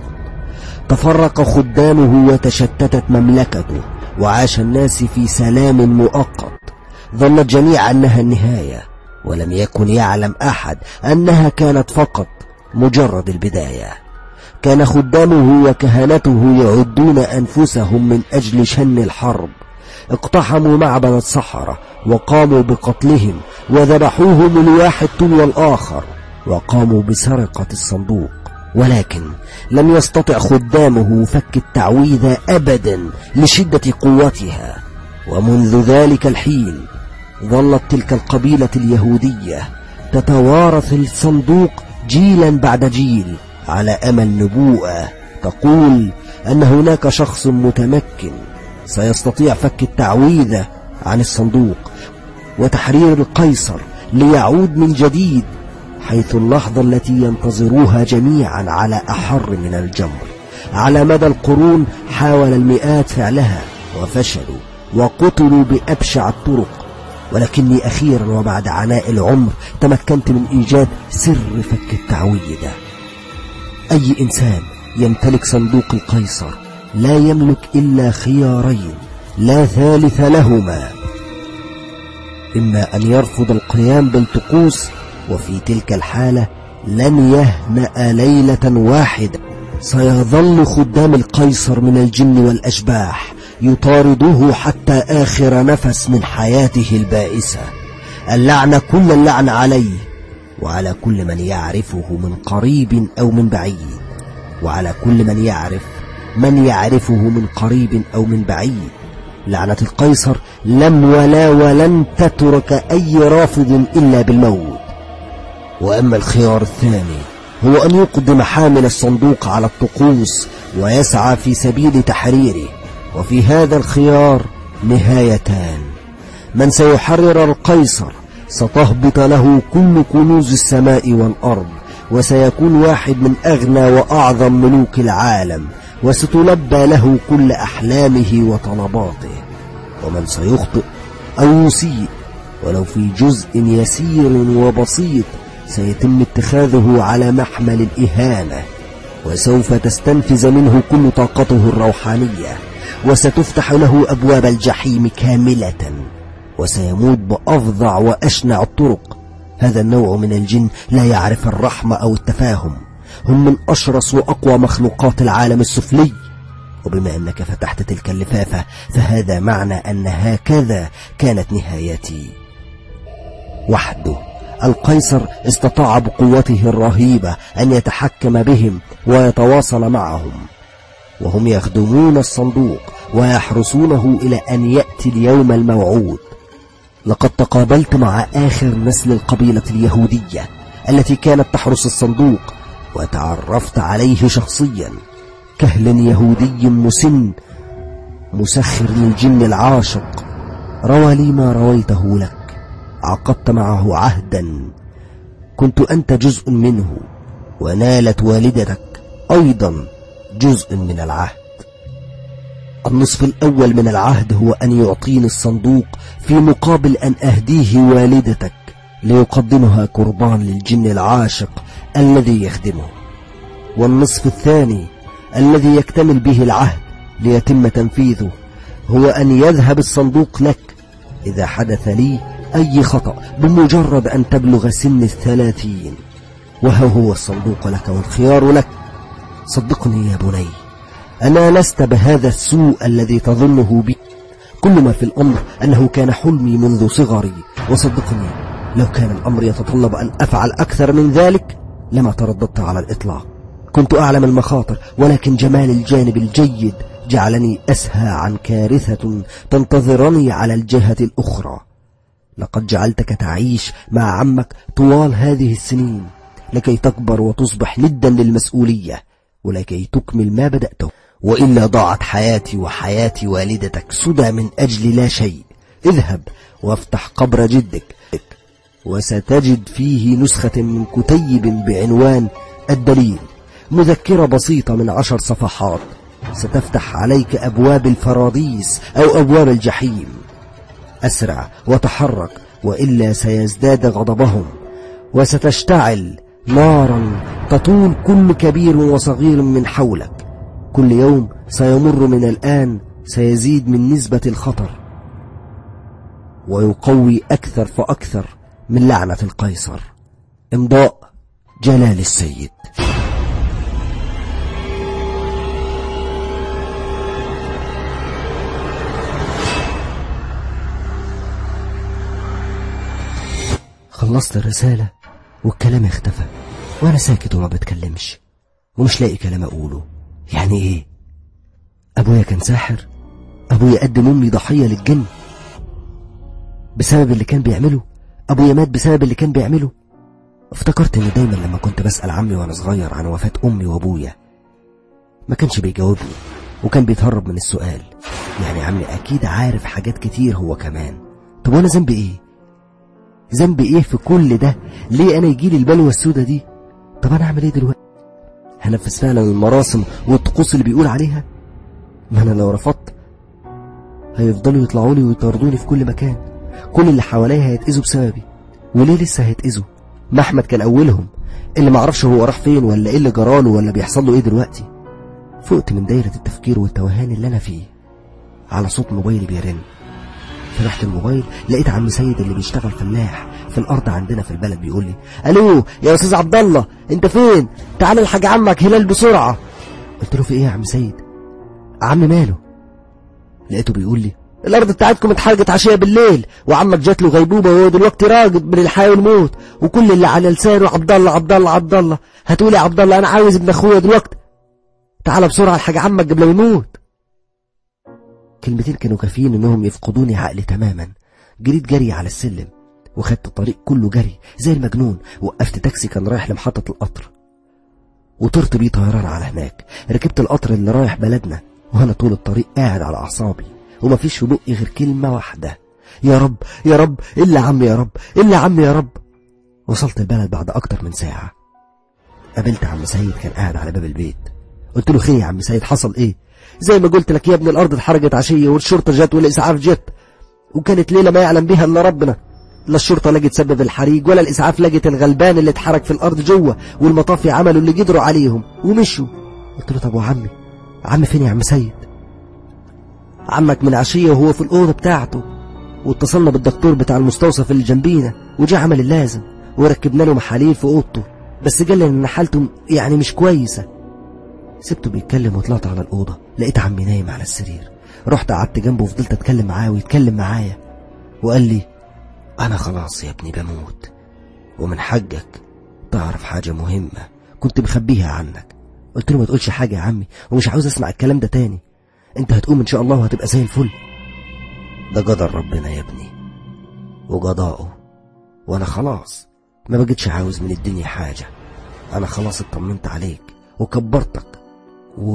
تفرق خدامه وتشتتت مملكته وعاش الناس في سلام مؤقت ظن الجميع أنها النهاية ولم يكن يعلم أحد أنها كانت فقط مجرد البداية كان خدامه وكهنته يعدون أنفسهم من أجل شن الحرب اقتحموا معبد السحرة وقاموا بقتلهم وذبحوهم الواحد تلو الآخر وقاموا بسرقة الصندوق ولكن لم يستطع خدامه فك التعويذة أبدا لشدة قوتها ومنذ ذلك الحين ظلت تلك القبيلة اليهودية تتوارث الصندوق جيلا بعد جيل على أمل نبوءة تقول أن هناك شخص متمكن سيستطيع فك التعويذة عن الصندوق وتحرير القيصر ليعود من جديد حيث اللحظة التي ينتظروها جميعا على أحر من الجمر على مدى القرون حاول المئات فعلها وفشلوا وقتلوا بأبشع الطرق ولكني أخيرا وبعد عناء العمر تمكنت من إيجاد سر فك التعويذة أي إنسان يمتلك صندوق القيصر لا يملك إلا خيارين لا ثالث لهما إما أن يرفض القيام بالطقوس وفي تلك الحالة لن يهنأ ليلة واحدة سيظل خدام القيصر من الجن والأشباح يطاردوه حتى آخر نفس من حياته البائسة اللعنة كل اللعن عليه وعلى كل من يعرفه من قريب أو من بعيد وعلى كل من يعرف من يعرفه من قريب أو من بعيد لعنة القيصر لم ولا ولن تترك أي رافض إلا بالموت وأما الخيار الثاني هو أن يقدم حامل الصندوق على الطقوس ويسعى في سبيل تحريره وفي هذا الخيار نهايتان من سيحرر القيصر ستهبط له كل كنوز السماء والأرض وسيكون واحد من أغنى وأعظم ملوك العالم وستلبى له كل أحلامه وطلباته ومن سيخطئ أو يسيء ولو في جزء يسير وبسيط سيتم اتخاذه على محمل الإهانة وسوف تستنفذ منه كل طاقته الروحانية وستفتح له أبواب الجحيم كاملة وسيموت بأفظع وأشنع الطرق هذا النوع من الجن لا يعرف الرحمة أو التفاهم هم من أشرس وأقوى مخلوقات العالم السفلي وبما أنك فتحت تلك اللفافة فهذا معنى أن هكذا كانت نهايتي وحده القيصر استطاع بقوته الرهيبة أن يتحكم بهم ويتواصل معهم وهم يخدمون الصندوق ويحرسونه إلى أن يأتي اليوم الموعود لقد تقابلت مع آخر نسل القبيلة اليهودية التي كانت تحرس الصندوق وتعرفت عليه شخصيا كهل يهودي مسن مسخر للجن العاشق روى لي ما رويته لك عقدت معه عهدا كنت أنت جزء منه ونالت والدتك أيضا جزء من العهد النصف الأول من العهد هو أن يعطيني الصندوق في مقابل أن أهديه والدتك ليقدمها قربان للجن العاشق الذي يخدمه والنصف الثاني الذي يكتمل به العهد ليتم تنفيذه هو أن يذهب الصندوق لك إذا حدث لي أي خطأ بمجرد أن تبلغ سن الثلاثين وها هو الصندوق لك والخيار لك صدقني يا بني أنا لست بهذا السوء الذي تظنه بي كل ما في الأمر أنه كان حلمي منذ صغري وصدقني لو كان الأمر يتطلب أن أفعل أكثر من ذلك لما ترددت على الإطلاق كنت أعلم المخاطر ولكن جمال الجانب الجيد جعلني أسهى عن كارثة تنتظرني على الجهة الأخرى لقد جعلتك تعيش مع عمك طوال هذه السنين لكي تكبر وتصبح ندا للمسؤولية ولكي تكمل ما بدأته وإلا ضاعت حياتي وحياة والدتك سدى من أجل لا شيء اذهب وافتح قبر جدك وستجد فيه نسخة من كتيب بعنوان الدليل مذكرة بسيطة من عشر صفحات ستفتح عليك أبواب الفراديس أو أبواب الجحيم أسرع وتحرك وإلا سيزداد غضبهم وستشتعل نارا تطول كل كبير وصغير من حولك كل يوم سيمر من الآن سيزيد من نسبة الخطر ويقوي أكثر فأكثر من لعنة القيصر امضاء جلال السيد خلصت الرسالة والكلام اختفى وانا ساكت وما بتكلمش ومش لاقي كلام اقوله يعني ايه ابويا كان ساحر ابويا قدم امي ضحية للجن بسبب اللي كان بيعمله ابويا مات بسبب اللي كان بيعمله افتكرت ان دايما لما كنت بسأل عمي وانا صغير عن وفاة امي وابويا ما كانش بيجاوبني وكان بيتهرب من السؤال يعني عمي اكيد عارف حاجات كتير هو كمان طب وانا ذنبي ايه ذنبي ايه في كل ده ليه انا يجيلي البلوى السودة دي طب انا اعمل ايه دلوقتي هنفذ فعلا المراسم والطقوس اللي بيقول عليها ما انا لو رفضت هيفضلوا يطلعوا لي ويطاردوني في كل مكان كل اللي حواليا هيتأذوا بسببي وليه لسه هيتأذوا ما احمد كان اولهم اللي معرفش هو راح فين ولا ايه اللي جراله ولا بيحصل له ايه دلوقتي فقت من دايرة التفكير والتوهان اللي انا فيه على صوت موبايلي بيرن فتحت الموبايل لقيت عم سيد اللي بيشتغل فلاح في الارض عندنا في البلد بيقول لي الو يا استاذ عبد الله انت فين تعال الحاج عمك هلال بسرعه قلت له في ايه يا عم سيد عم ماله لقيته بيقول لي الارض بتاعتكم اتحرقت عشيه بالليل وعمك جات له غيبوبه وهو دلوقتي راقد من الحياه والموت وكل اللي على لسانه عبد الله عبد الله عبد الله هتقول يا عبد الله انا عاوز ابن اخويا دلوقتي تعال بسرعه الحاج عمك قبل ما يموت كلمتين كانوا كافيين انهم يفقدوني عقلي تماما جريت جري على السلم وخدت الطريق كله جري زي المجنون وقفت تاكسي كان رايح لمحطة القطر وطرت بيه طيران على هناك ركبت القطر اللي رايح بلدنا وانا طول الطريق قاعد على اعصابي ومفيش في بقي غير كلمة واحدة يا رب يا رب الا عم يا رب الا عم يا رب وصلت البلد بعد اكتر من ساعة قابلت عم سيد كان قاعد على باب البيت قلت له خير يا عم سيد حصل ايه زي ما قلت لك يا ابن الارض اتحرجت عشيه والشرطه جت والاسعاف جت وكانت ليله ما يعلم بها الا ربنا لا الشرطه لقت سبب الحريق ولا الاسعاف لقت الغلبان اللي اتحرك في الارض جوه والمطافي عملوا اللي قدروا عليهم ومشوا قلت له طب وعمي عمي فين يا عم سيد عمك من عشيه وهو في الاوضه بتاعته واتصلنا بالدكتور بتاع المستوصف اللي جنبينا وجا عمل اللازم وركبنا له محاليل في اوضته بس قال لي ان حالته يعني مش كويسه سبته بيتكلم وطلعت على الأوضة لقيت عمي نايم على السرير رحت قعدت جنبه وفضلت أتكلم معاه ويتكلم معايا وقال لي أنا خلاص يا ابني بموت ومن حقك تعرف حاجة مهمة كنت مخبيها عنك قلت له ما تقولش حاجة يا عمي ومش عاوز أسمع الكلام ده تاني انت هتقوم ان شاء الله وهتبقى زي الفل ده قدر ربنا يا ابني وقضاؤه وانا خلاص ما بقتش عاوز من الدنيا حاجة انا خلاص اطمنت عليك وكبرتك و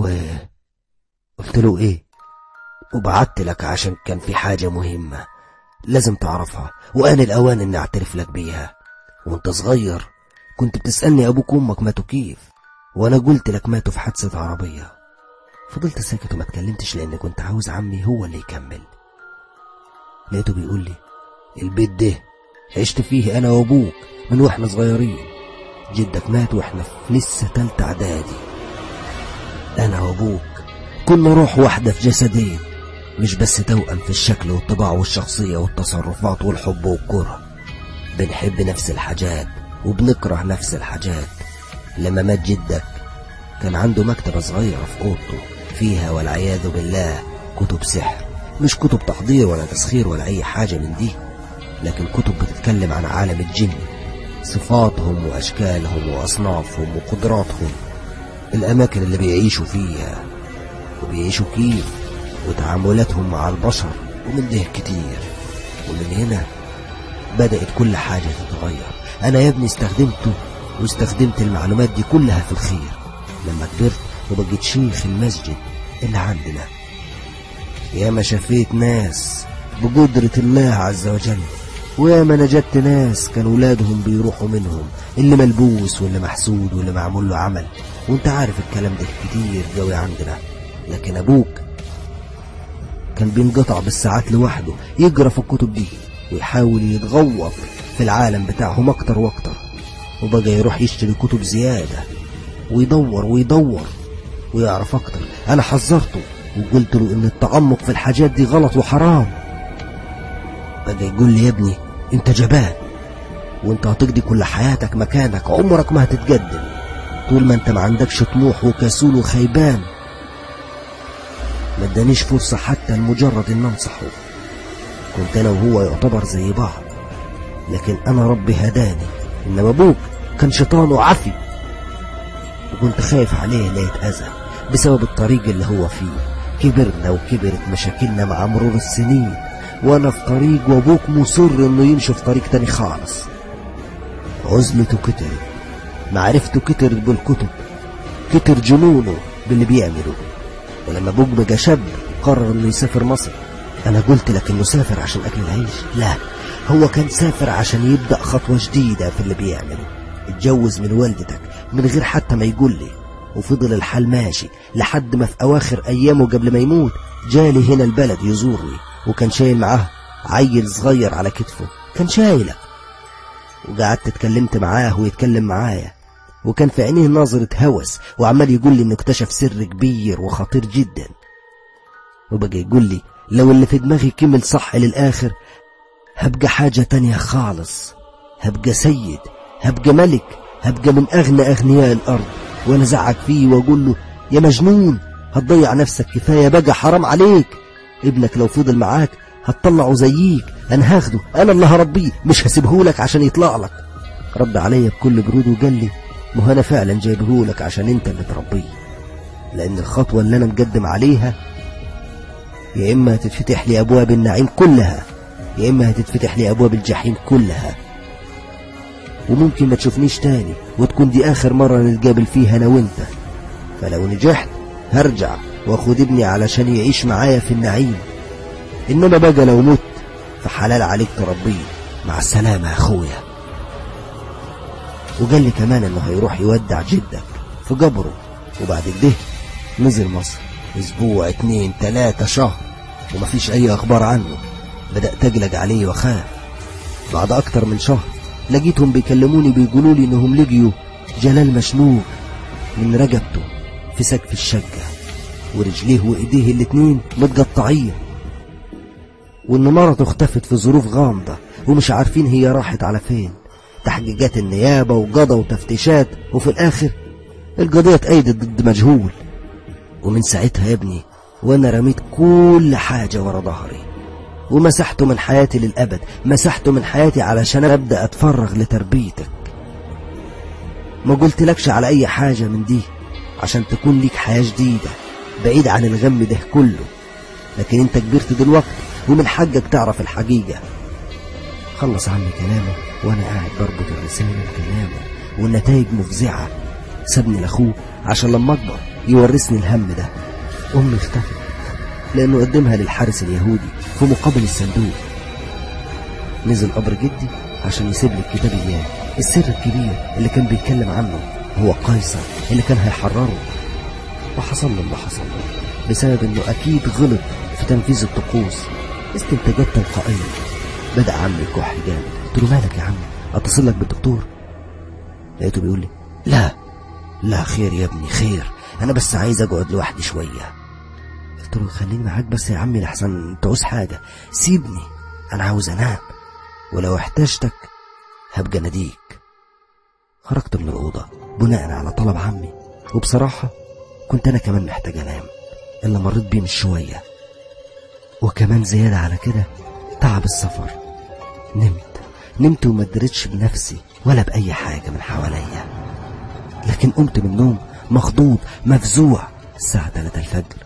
قلت له ايه وبعت لك عشان كان في حاجة مهمة لازم تعرفها وآن الأوان إني أعترف لك بيها وانت صغير كنت بتسألني أبوك وأمك ماتوا كيف وأنا قلت لك ماتوا في حادثة عربية فضلت ساكت وما اتكلمتش لأن كنت عاوز عمي هو اللي يكمل لقيته بيقول لي البيت ده عشت فيه أنا وأبوك من وإحنا صغيرين جدك مات وإحنا في لسه تالتة إعدادي أنا وأبوك كنا روح واحدة في جسدين مش بس توأم في الشكل والطباع والشخصية والتصرفات والحب والكره بنحب نفس الحاجات وبنكره نفس الحاجات لما مات جدك كان عنده مكتبة صغيرة في أوضته فيها والعياذ بالله كتب سحر مش كتب تحضير ولا تسخير ولا أي حاجة من دي لكن كتب بتتكلم عن عالم الجن صفاتهم وأشكالهم وأصنافهم وقدراتهم الأماكن اللي بيعيشوا فيها وبيعيشوا كيف وتعاملاتهم مع البشر ومن ده كتير ومن هنا بدأت كل حاجة تتغير أنا يا ابني استخدمته واستخدمت المعلومات دي كلها في الخير لما كبرت وبقيت شيخ المسجد اللي عندنا ياما شفيت ناس بقدرة الله عز وجل وياما نجدت ناس كان ولادهم بيروحوا منهم اللي ملبوس واللي محسود واللي معمول له عمل وانت عارف الكلام ده كتير قوي عندنا لكن ابوك كان بينقطع بالساعات لوحده يقرا في الكتب دي ويحاول يتغوط في العالم بتاعهم اكتر واكتر وبقى يروح يشتري كتب زيادة ويدور ويدور ويعرف اكتر انا حذرته وقلت له ان التعمق في الحاجات دي غلط وحرام بقى يقول لي يا ابني انت جبان وانت هتقضي كل حياتك مكانك عمرك ما هتتقدم طول ما انت ما عندكش طموح وكسول وخيبان ما ادانيش فرصة حتى لمجرد ان انصحه كنت انا وهو يعتبر زي بعض لكن انا ربي هداني انما ابوك كان شيطان وعفي وكنت خايف عليه لا يتأذى بسبب الطريق اللي هو فيه كبرنا وكبرت مشاكلنا مع مرور السنين وانا في طريق وابوك مصر انه يمشي في طريق تاني خالص عزلته كترت معرفته كترت بالكتب كتر جنونه باللي بيعمله ولما ابوك بقى شاب قرر انه يسافر مصر انا قلت لك انه سافر عشان اكل العيش لا هو كان سافر عشان يبدأ خطوة جديدة في اللي بيعمله اتجوز من والدتك من غير حتى ما يقول لي وفضل الحال ماشي لحد ما في أواخر أيامه قبل ما يموت جالي هنا البلد يزورني وكان شايل معاه عيل صغير على كتفه كان شايلك وقعدت اتكلمت معاه ويتكلم معايا وكان في عينيه نظرة هوس وعمال يقول لي انه اكتشف سر كبير وخطير جدا وبقى يقول لي لو اللي في دماغي كمل صح للآخر هبقى حاجة تانية خالص هبقى سيد هبقى ملك هبقى من أغنى أغنياء الأرض وأنا زعق فيه وأقول له يا مجنون هتضيع نفسك كفاية بقى حرام عليك ابنك لو فضل معاك هتطلعه زيك أنا هاخده أنا اللي هربيه مش هسيبهولك عشان يطلع لك رد عليا بكل برود وقال لي ما أنا فعلا جايبهولك عشان أنت اللي تربيه لأن الخطوة اللي أنا مقدم عليها يا إما هتتفتح لي أبواب النعيم كلها يا إما هتتفتح لي أبواب الجحيم كلها وممكن ما تشوفنيش تاني وتكون دي آخر مرة نتقابل فيها أنا وأنت فلو نجحت هرجع واخد ابني علشان يعيش معايا في النعيم إنما بقى لو مت فحلال عليك تربيه مع السلامة يا أخويا وقال لي كمان إنه هيروح يودع جدك في قبره وبعد كده نزل مصر أسبوع اتنين تلاتة شهر ومفيش أي أخبار عنه بدأت أقلق عليه وأخاف بعد أكتر من شهر لقيتهم بيكلموني بيقولوا لي إنهم لقيوا جلال مشنوق من رقبته في سقف الشقة ورجليه وإيديه الاتنين متقطعين وإن مرته اختفت في ظروف غامضة ومش عارفين هي راحت على فين تحقيقات النيابة وقضى وتفتيشات وفي الآخر القضية اتأيدت ضد مجهول ومن ساعتها يا ابني وأنا رميت كل حاجة ورا ظهري ومسحته من حياتي للأبد مسحته من حياتي علشان أبدأ أتفرغ لتربيتك ما قلتلكش على أي حاجة من دي عشان تكون ليك حياة جديدة بعيد عن الغم ده كله لكن انت كبرت دلوقتي ومن حقك تعرف الحقيقة خلص عمي كلامه وانا قاعد بربط الرسالة بكلامه والنتائج مفزعة سابني لاخوه عشان لما اكبر يورثني الهم ده امي اختفت لانه قدمها للحارس اليهودي في مقابل الصندوق نزل قبر جدي عشان يسيب لي الكتاب اياه السر الكبير اللي كان بيتكلم عنه هو قيصر اللي كان هيحرره وحصل له اللي حصل له بسبب انه اكيد غلط في تنفيذ الطقوس استنتاجات تلقائيه بدا عمي يكح جامد قلت له مالك يا عم اتصل لك بالدكتور لقيته بيقول لي لا لا خير يا ابني خير انا بس عايز اقعد لوحدي شويه قلت له خليني معاك بس يا عمي لحسن تعوز حاجه سيبني انا عاوز انام ولو احتاجتك هبقى ناديك خرجت من الأوضة بناء على طلب عمي وبصراحة كنت أنا كمان محتاج أنام اللي مريت بيه مش شوية وكمان زيادة على كده تعب السفر نمت نمت وما دريتش بنفسي ولا بأي حاجة من حواليا لكن قمت من النوم مخضوض مفزوع الساعة 3 الفجر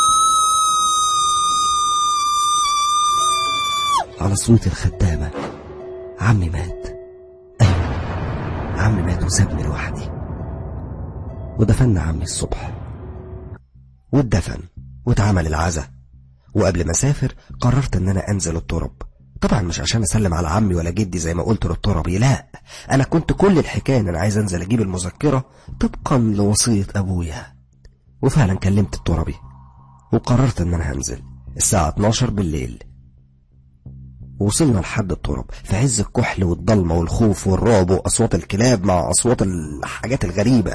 على صوت الخدامة عمي مات أيوة عمي مات وسابني لوحدي ودفنا عمي الصبح واتدفن واتعمل العزا وقبل ما اسافر قررت ان انا انزل الترب طبعا مش عشان اسلم على عمي ولا جدي زي ما قلت للتربي لا انا كنت كل الحكايه ان انا عايز انزل اجيب المذكره طبقا لوصيه ابويا وفعلا كلمت التربي وقررت ان انا هنزل الساعه 12 بالليل وصلنا لحد التراب في عز الكحل والضلمة والخوف والرعب وأصوات الكلاب مع أصوات الحاجات الغريبة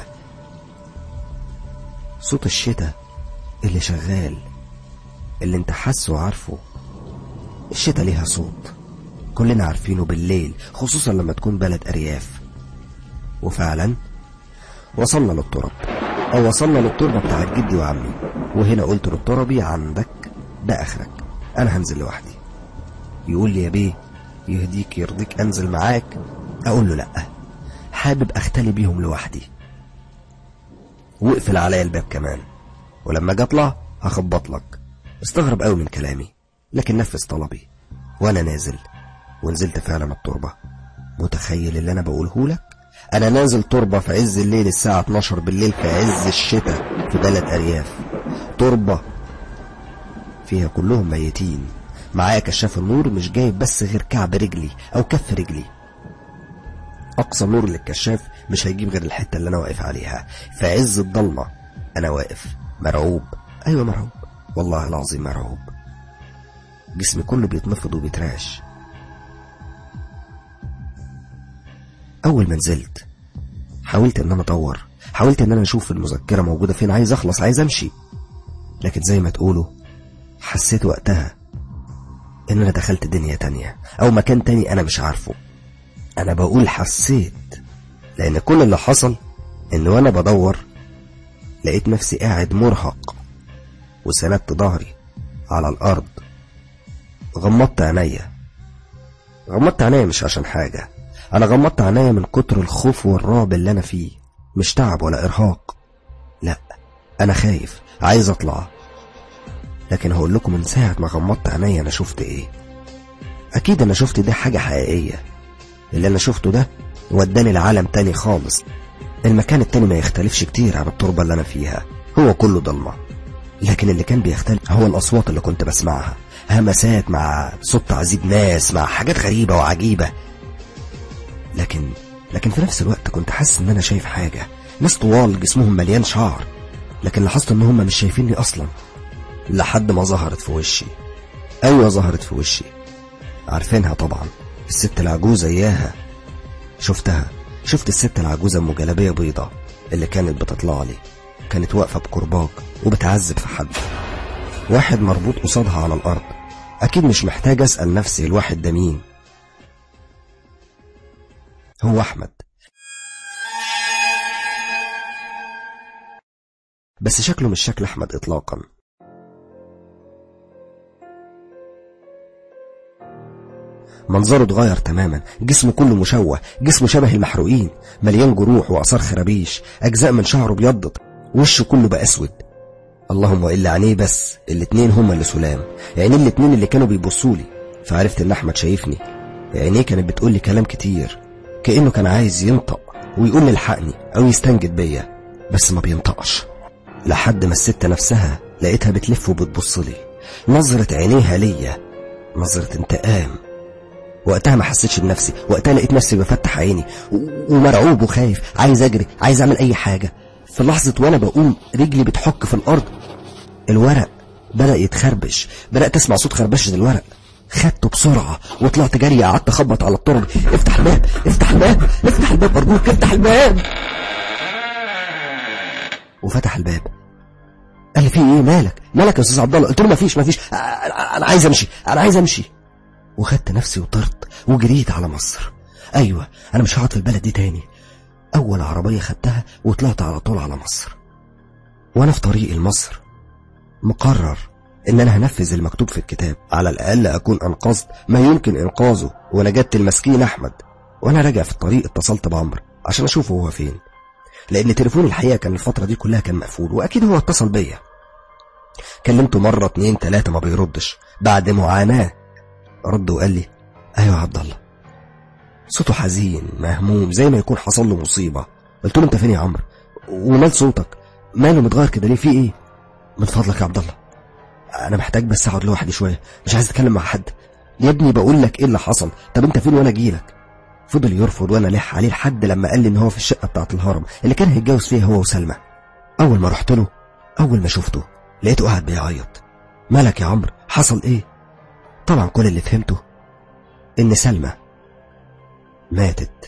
صوت الشتاء اللي شغال اللي انت حاسه وعارفه الشتاء ليها صوت كلنا عارفينه بالليل خصوصا لما تكون بلد أرياف وفعلا وصلنا للتراب أو وصلنا للتربة بتاعت جدي وعمي وهنا قلت للتربي عندك ده آخرك أنا هنزل لوحدي يقول لي يا بيه يهديك يرضيك انزل معاك اقول له لا حابب اختلي بيهم لوحدي واقفل عليا الباب كمان ولما اجي اطلع هخبط لك استغرب قوي من كلامي لكن نفذ طلبي وانا نازل ونزلت فعلا التربة متخيل اللي انا بقوله لك انا نازل تربة في عز الليل الساعة 12 بالليل في عز الشتاء في بلد ارياف تربة فيها كلهم ميتين معايا كشاف النور مش جايب بس غير كعب رجلي او كف رجلي اقصى نور للكشاف مش هيجيب غير الحته اللي انا واقف عليها في عز الضلمه انا واقف مرعوب ايوه مرعوب والله العظيم مرعوب جسمي كله بيتنفض وبيترعش اول ما نزلت حاولت ان انا ادور حاولت ان انا اشوف المذكره موجوده فين عايز اخلص عايز امشي لكن زي ما تقولوا حسيت وقتها ان انا دخلت دنيا تانية او مكان تاني انا مش عارفه انا بقول حسيت لان كل اللي حصل ان وانا بدور لقيت نفسي قاعد مرهق وسندت ظهري على الارض غمضت عينيا غمضت عينيا مش عشان حاجة انا غمضت عينيا من كتر الخوف والرعب اللي انا فيه مش تعب ولا ارهاق لا انا خايف عايز اطلع لكن هقول لكم من ساعة ما غمضت عينيا أنا شفت إيه أكيد أنا شفت ده حاجة حقيقية اللي أنا شفته ده وداني لعالم تاني خالص المكان التاني ما يختلفش كتير عن التربة اللي أنا فيها هو كله ضلمة لكن اللي كان بيختلف هو الأصوات اللي كنت بسمعها همسات مع صوت تعذيب ناس مع حاجات غريبة وعجيبة لكن لكن في نفس الوقت كنت حاسس إن أنا شايف حاجة ناس طوال جسمهم مليان شعر لكن لاحظت إن هم مش شايفيني أصلا لحد ما ظهرت في وشي أيوة ظهرت في وشي عارفينها طبعا الست العجوزة إياها شفتها شفت الست العجوزة أم جلابية بيضة اللي كانت بتطلع لي كانت واقفة بكرباج وبتعذب في حد واحد مربوط قصادها على الأرض أكيد مش محتاج أسأل نفسي الواحد ده مين هو أحمد بس شكله مش شكل أحمد إطلاقا منظره اتغير تماما جسمه كله مشوه جسمه شبه المحروقين مليان جروح وآثار خرابيش أجزاء من شعره ابيضت وشه كله بقى أسود اللهم الا عينيه بس الاتنين هما اللي سلام عينيه الاتنين اللي كانوا بيبصوا لي فعرفت ان احمد شايفني عينيه كانت بتقول لي كلام كتير كانه كان عايز ينطق ويقول لي الحقني او يستنجد بيا بس ما بينطقش لحد ما الست نفسها لقيتها بتلف وبتبص لي نظرة عينيها ليا نظرة انتقام وقتها ما حسيتش بنفسي وقتها لقيت نفسي بفتح عيني و- ومرعوب وخايف عايز اجري عايز اعمل اي حاجة في لحظة وانا بقوم رجلي بتحك في الارض الورق بدأ يتخربش بدأت اسمع صوت خربشة الورق خدته بسرعة وطلعت جري قعدت اخبط على الطرق افتح الباب افتح الباب افتح الباب ارجوك افتح الباب وفتح الباب قال لي في ايه مالك مالك يا استاذ عبد الله قلت له مفيش مفيش أ- أ- انا عايز امشي انا عايز امشي وخدت نفسي وطرت وجريت على مصر ايوه انا مش هقعد في البلد دي تاني اول عربيه خدتها وطلعت على طول على مصر وانا في طريقي لمصر مقرر ان انا هنفذ المكتوب في الكتاب على الاقل اكون انقذت ما يمكن انقاذه ونجدت المسكين احمد وانا راجع في الطريق اتصلت بعمرو عشان اشوفه هو فين لان تليفوني الحقيقه كان الفتره دي كلها كان مقفول واكيد هو اتصل بيا كلمته مره اتنين تلاته ما بيردش بعد معاناه رد وقال لي ايوه يا عبد الله صوته حزين مهموم زي ما يكون حصل له مصيبه قلت له انت فين يا عمرو ومال صوتك ماله متغير كده ليه في ايه من فضلك يا عبد الله انا محتاج بس اقعد لوحدي شويه مش عايز اتكلم مع حد يا ابني بقول لك ايه اللي حصل طب انت فين وانا اجيلك فضل يرفض وانا لح عليه لحد لما قال لي ان هو في الشقه بتاعه الهرم اللي كان هيتجوز فيها هو وسلمى اول ما رحت له اول ما شفته لقيته قاعد بيعيط مالك يا عمرو حصل ايه طبعا كل اللي فهمته ان سلمى ماتت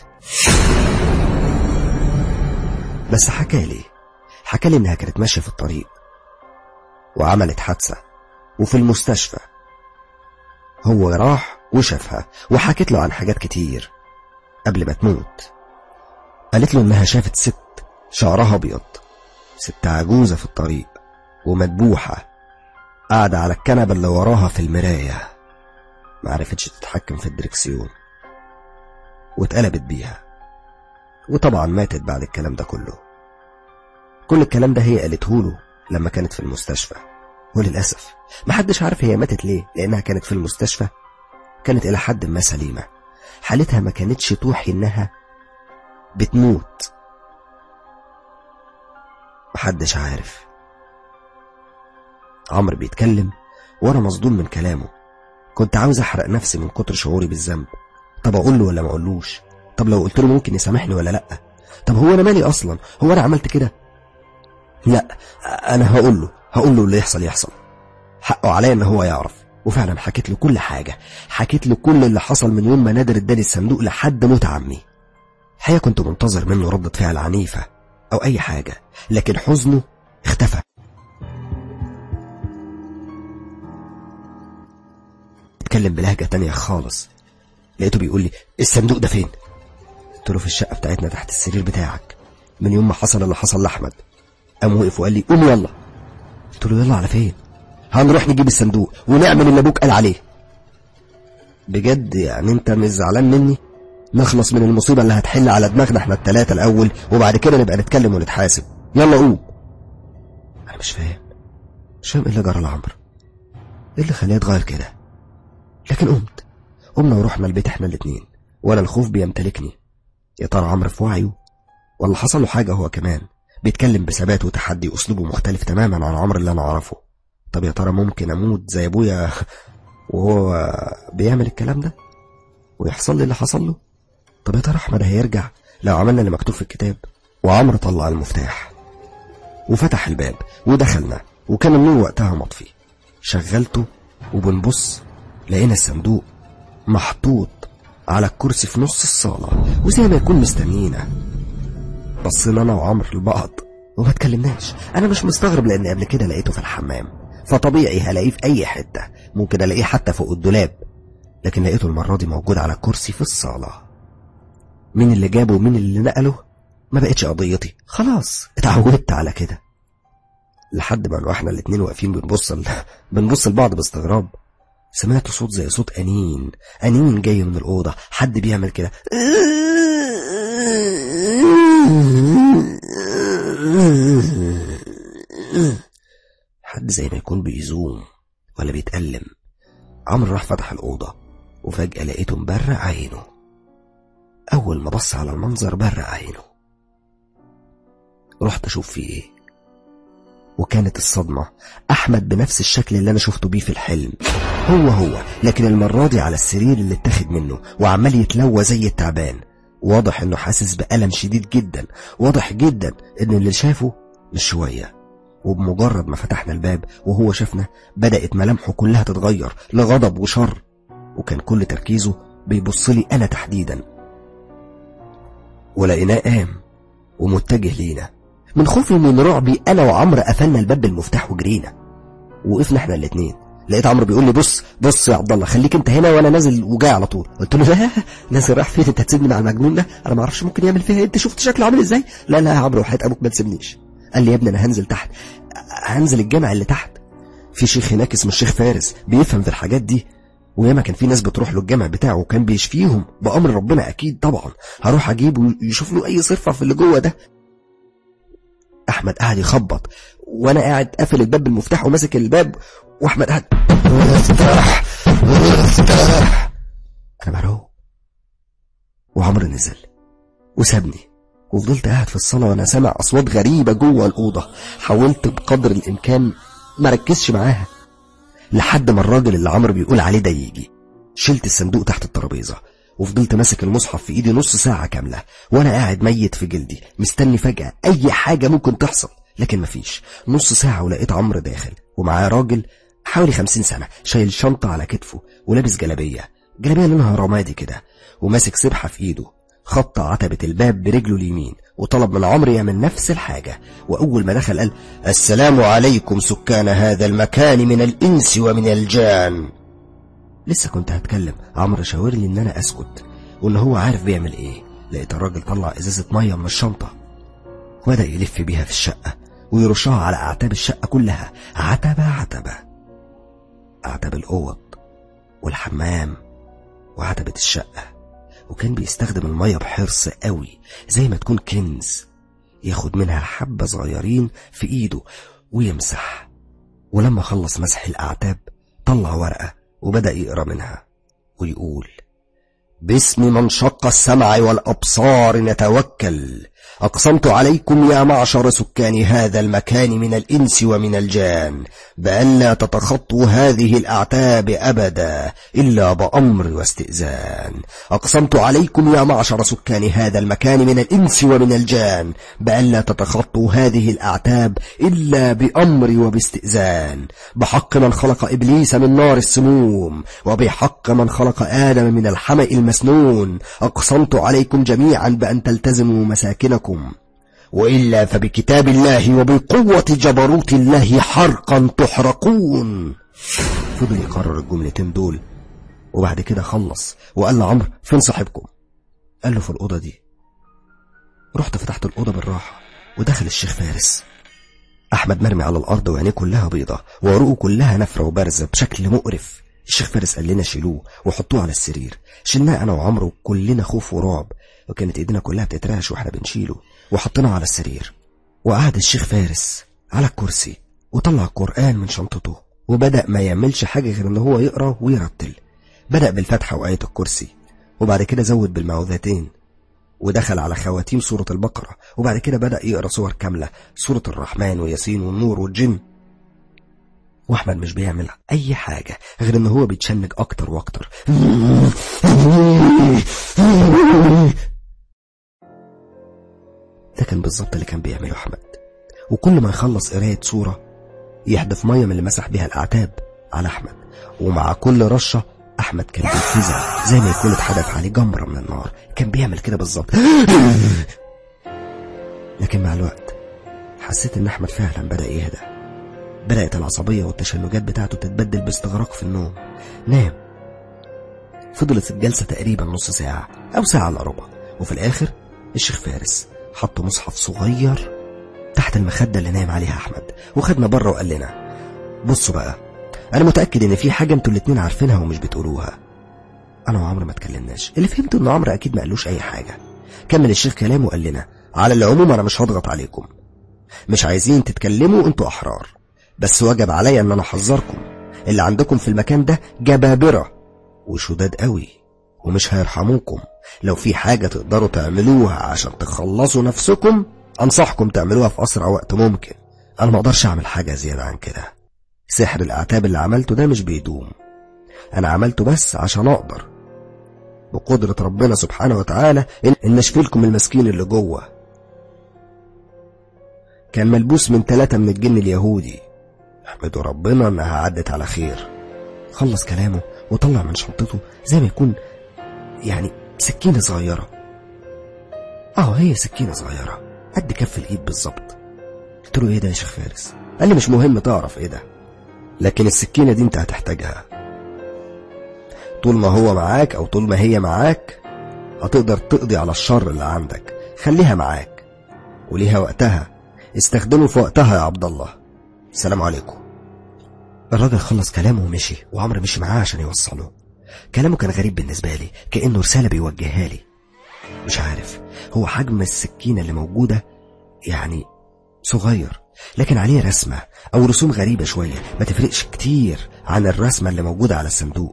بس حكى لي حكى لي انها كانت ماشيه في الطريق وعملت حادثه وفي المستشفى هو راح وشافها وحكت له عن حاجات كتير قبل ما تموت قالت له انها شافت ست شعرها ابيض ست عجوزه في الطريق ومدبوحه قاعده على الكنبه اللي وراها في المرايه معرفتش تتحكم في الدركسيون واتقلبت بيها وطبعا ماتت بعد الكلام ده كله كل الكلام ده هي قالته له لما كانت في المستشفى وللأسف محدش عارف هي ماتت ليه لأنها كانت في المستشفى كانت إلى حد ما سليمة حالتها ما كانتش توحي إنها بتموت محدش عارف عمرو بيتكلم وأنا مصدوم من كلامه كنت عاوز أحرق نفسي من كتر شعوري بالذنب طب أقول له ولا ما أقولوش طب لو قلت له ممكن يسامحني ولا لأ طب هو أنا مالي أصلا هو أنا عملت كده لا أنا هقول له هقول له اللي يحصل يحصل حقه عليا إن هو يعرف وفعلا حكيت له كل حاجة حكيت له كل اللي حصل من يوم ما نادر اداني الصندوق لحد موت عمي الحقيقة كنت منتظر منه ردة فعل عنيفة أو أي حاجة لكن حزنه اختفى اتكلم بلهجة تانية خالص لقيته بيقول لي الصندوق ده فين قلت له في الشقة بتاعتنا تحت السرير بتاعك من يوم ما حصل اللي حصل لأحمد قام وقف وقال لي قوم يلا قلت له يلا على فين هنروح نجيب الصندوق ونعمل اللي ابوك قال عليه بجد يعني انت مش زعلان مني نخلص من المصيبة اللي هتحل على دماغنا احنا التلاتة الأول وبعد كده نبقى نتكلم ونتحاسب يلا قوم أنا مش فاهم مش فاهم ايه اللي جرى لعمرو ايه اللي خلاه يتغير كده لكن قمت قمنا ورحنا البيت احنا الاتنين وانا الخوف بيمتلكني يا ترى عمرو في وعيه ولا حصل له حاجة هو كمان بيتكلم بثبات وتحدي أسلوبه مختلف تماما عن عمرو اللي أنا أعرفه طب يا ترى ممكن أموت زي أبويا وهو بيعمل الكلام ده ويحصل لي اللي حصل له طب يا ترى أحمد هيرجع لو عملنا اللي مكتوب في الكتاب وعمرو طلع المفتاح وفتح الباب ودخلنا وكان النور وقتها مطفي شغلته وبنبص لقينا الصندوق محطوط على الكرسي في نص الصالة وزي ما يكون مستنينا بصينا انا وعمرو لبعض وما اتكلمناش انا مش مستغرب لان قبل كده لقيته في الحمام فطبيعي هلاقيه في اي حته ممكن الاقيه حتى فوق الدولاب لكن لقيته المره دي موجود على كرسي في الصاله مين اللي جابه ومين اللي نقله ما بقتش قضيتي خلاص اتعودت على كده لحد ما احنا الاتنين واقفين بنبص ل... بنبص لبعض باستغراب سمعت صوت زي صوت أنين أنين جاي من الأوضة حد بيعمل كده حد زي ما يكون بيزوم ولا بيتألم عمرو راح فتح الأوضة وفجأة لقيته مبرق عينه أول ما بص على المنظر برق عينه رحت أشوف فيه إيه وكانت الصدمة أحمد بنفس الشكل اللي أنا شفته بيه في الحلم هو هو لكن المرة دي على السرير اللي اتاخد منه وعمال يتلوى زي التعبان واضح انه حاسس بألم شديد جدا واضح جدا ان اللي شافه مش شوية وبمجرد ما فتحنا الباب وهو شافنا بدأت ملامحه كلها تتغير لغضب وشر وكان كل تركيزه بيبص لي أنا تحديدا ولقيناه قام ومتجه لينا من خوفي من رعبي أنا وعمرو قفلنا الباب بالمفتاح وجرينا وقفنا احنا الاتنين لقيت عمرو بيقول لي بص بص يا عبد الله خليك انت هنا وانا نازل وجاي على طول قلت له لا نازل رايح فين انت هتسيبني مع المجنون ده انا ما اعرفش ممكن يعمل فيها ايه انت شفت شكله عامل ازاي لا لا يا عمرو وحياه ابوك ما تسيبنيش قال لي يا ابني انا هنزل تحت هنزل الجامع اللي تحت في شيخ هناك اسمه الشيخ فارس بيفهم في الحاجات دي وياما كان في ناس بتروح له الجامع بتاعه وكان بيشفيهم بامر ربنا اكيد طبعا هروح اجيبه يشوف له اي صرفه في اللي جوه ده احمد قاعد يخبط وانا قاعد قافل الباب بالمفتاح وماسك الباب واحمد قاعد افتح افتح انا مرعوب وعمرو نزل وسابني وفضلت قاعد في الصالة وانا سامع اصوات غريبة جوه الأوضة حاولت بقدر الامكان ما ركزش معاها لحد ما الراجل اللي عمرو بيقول عليه ده يجي شلت الصندوق تحت الترابيزة وفضلت ماسك المصحف في ايدي نص ساعة كاملة وانا قاعد ميت في جلدي مستني فجأة اي حاجة ممكن تحصل لكن مفيش نص ساعة ولقيت عمرو داخل ومعاه راجل حوالي خمسين سنة شايل شنطة على كتفه ولابس جلابية جلابية لونها رمادي كده وماسك سبحة في ايده خط عتبة الباب برجله اليمين وطلب من عمرو يعمل نفس الحاجة وأول ما دخل قال السلام عليكم سكان هذا المكان من الإنس ومن الجان لسه كنت هتكلم عمرو شاور لي إن أنا أسكت وإن هو عارف بيعمل إيه لقيت الراجل طلع إزازة مية من الشنطة وبدأ يلف بيها في الشقة ويرشها على أعتاب الشقة كلها عتبة عتبة أعتاب الأوض والحمام وعتبة الشقة وكان بيستخدم المية بحرص قوي زي ما تكون كنز ياخد منها حبة صغيرين في ايده ويمسح ولما خلص مسح الأعتاب طلع ورقة وبدأ يقرأ منها ويقول باسم من شق السمع والأبصار نتوكل أقسمت عليكم يا معشر سكان هذا المكان من الإنس ومن الجان بألا تتخطوا هذه الأعتاب أبدا إلا بأمر واستئذان أقسمت عليكم يا معشر سكان هذا المكان من الإنس ومن الجان بألا تتخطوا هذه الأعتاب إلا بأمر وباستئذان بحق من خلق إبليس من نار السموم وبحق من خلق آدم من الحمأ المسنون أقسمت عليكم جميعا بأن تلتزموا مساكنكم وإلا فبكتاب الله وبقوة جبروت الله حرقا تحرقون فضل يكرر الجملتين دول وبعد كده خلص وقال لعمرو فين صاحبكم قال له في الأوضة دي رحت فتحت الأوضة بالراحة ودخل الشيخ فارس أحمد مرمي على الأرض وعينيه كلها بيضة وعروقه كلها نفرة وبارزة بشكل مقرف الشيخ فارس قال لنا شيلوه وحطوه على السرير شلناه أنا وعمرو كلنا خوف ورعب وكانت ايدينا كلها بتترعش واحنا بنشيله وحطيناه على السرير وقعد الشيخ فارس على الكرسي وطلع القرآن من شنطته وبدأ ما يعملش حاجة غير ان هو يقرأ ويرتل بدأ بالفتحة وآية الكرسي وبعد كده زود بالمعوذتين ودخل على خواتيم سورة البقرة وبعد كده بدأ يقرأ سور كاملة سورة الرحمن وياسين والنور والجن واحمد مش بيعمل اي حاجة غير ان هو بيتشنج اكتر واكتر ده كان بالظبط اللي كان بيعمله احمد وكل ما يخلص قراية سورة يحدف مية من اللي مسح بيها الاعتاب على احمد ومع كل رشة احمد كان بيتفزع زي ما يكون اتحدف عليه جمرة من النار كان بيعمل كده بالظبط لكن مع الوقت حسيت ان احمد فعلا بدأ يهدى بدأت العصبية والتشنجات بتاعته تتبدل باستغراق في النوم نام فضلت الجلسة تقريبا نص ساعة أو ساعة إلا ربع وفي الآخر الشيخ فارس حط مصحف صغير تحت المخدة اللي نايم عليها أحمد وخدنا بره وقال لنا بصوا بقى أنا متأكد إن في حاجة أنتوا الاتنين عارفينها ومش بتقولوها أنا وعمرو ما اتكلمناش اللي فهمته إن عمرو أكيد ما قالوش أي حاجة كمل الشيخ كلامه وقال لنا على العموم أنا مش هضغط عليكم مش عايزين تتكلموا أنتوا أحرار بس وجب عليا ان انا احذركم اللي عندكم في المكان ده جبابرة وشداد قوي ومش هيرحموكم لو في حاجة تقدروا تعملوها عشان تخلصوا نفسكم انصحكم تعملوها في اسرع وقت ممكن انا ما اقدرش اعمل حاجة زيادة عن كده سحر الاعتاب اللي عملته ده مش بيدوم انا عملته بس عشان اقدر بقدرة ربنا سبحانه وتعالى ان اشفي لكم المسكين اللي جوه كان ملبوس من ثلاثة من الجن اليهودي احمدوا ربنا انها عدت على خير خلص كلامه وطلع من شنطته زي ما يكون يعني سكينة صغيرة اه هي سكينة صغيرة قد كف الايد بالظبط قلت له ايه ده يا شيخ فارس قال لي مش مهم تعرف ايه ده لكن السكينة دي انت هتحتاجها طول ما هو معاك او طول ما هي معاك هتقدر تقضي على الشر اللي عندك خليها معاك وليها وقتها استخدمه في وقتها يا عبد الله السلام عليكم الراجل خلص كلامه ومشي وعمرو مشي معاه عشان يوصله كلامه كان غريب بالنسبة لي كأنه رسالة بيوجهها لي مش عارف هو حجم السكينة اللي موجودة يعني صغير لكن عليه رسمة أو رسوم غريبة شوية ما تفرقش كتير عن الرسمة اللي موجودة على الصندوق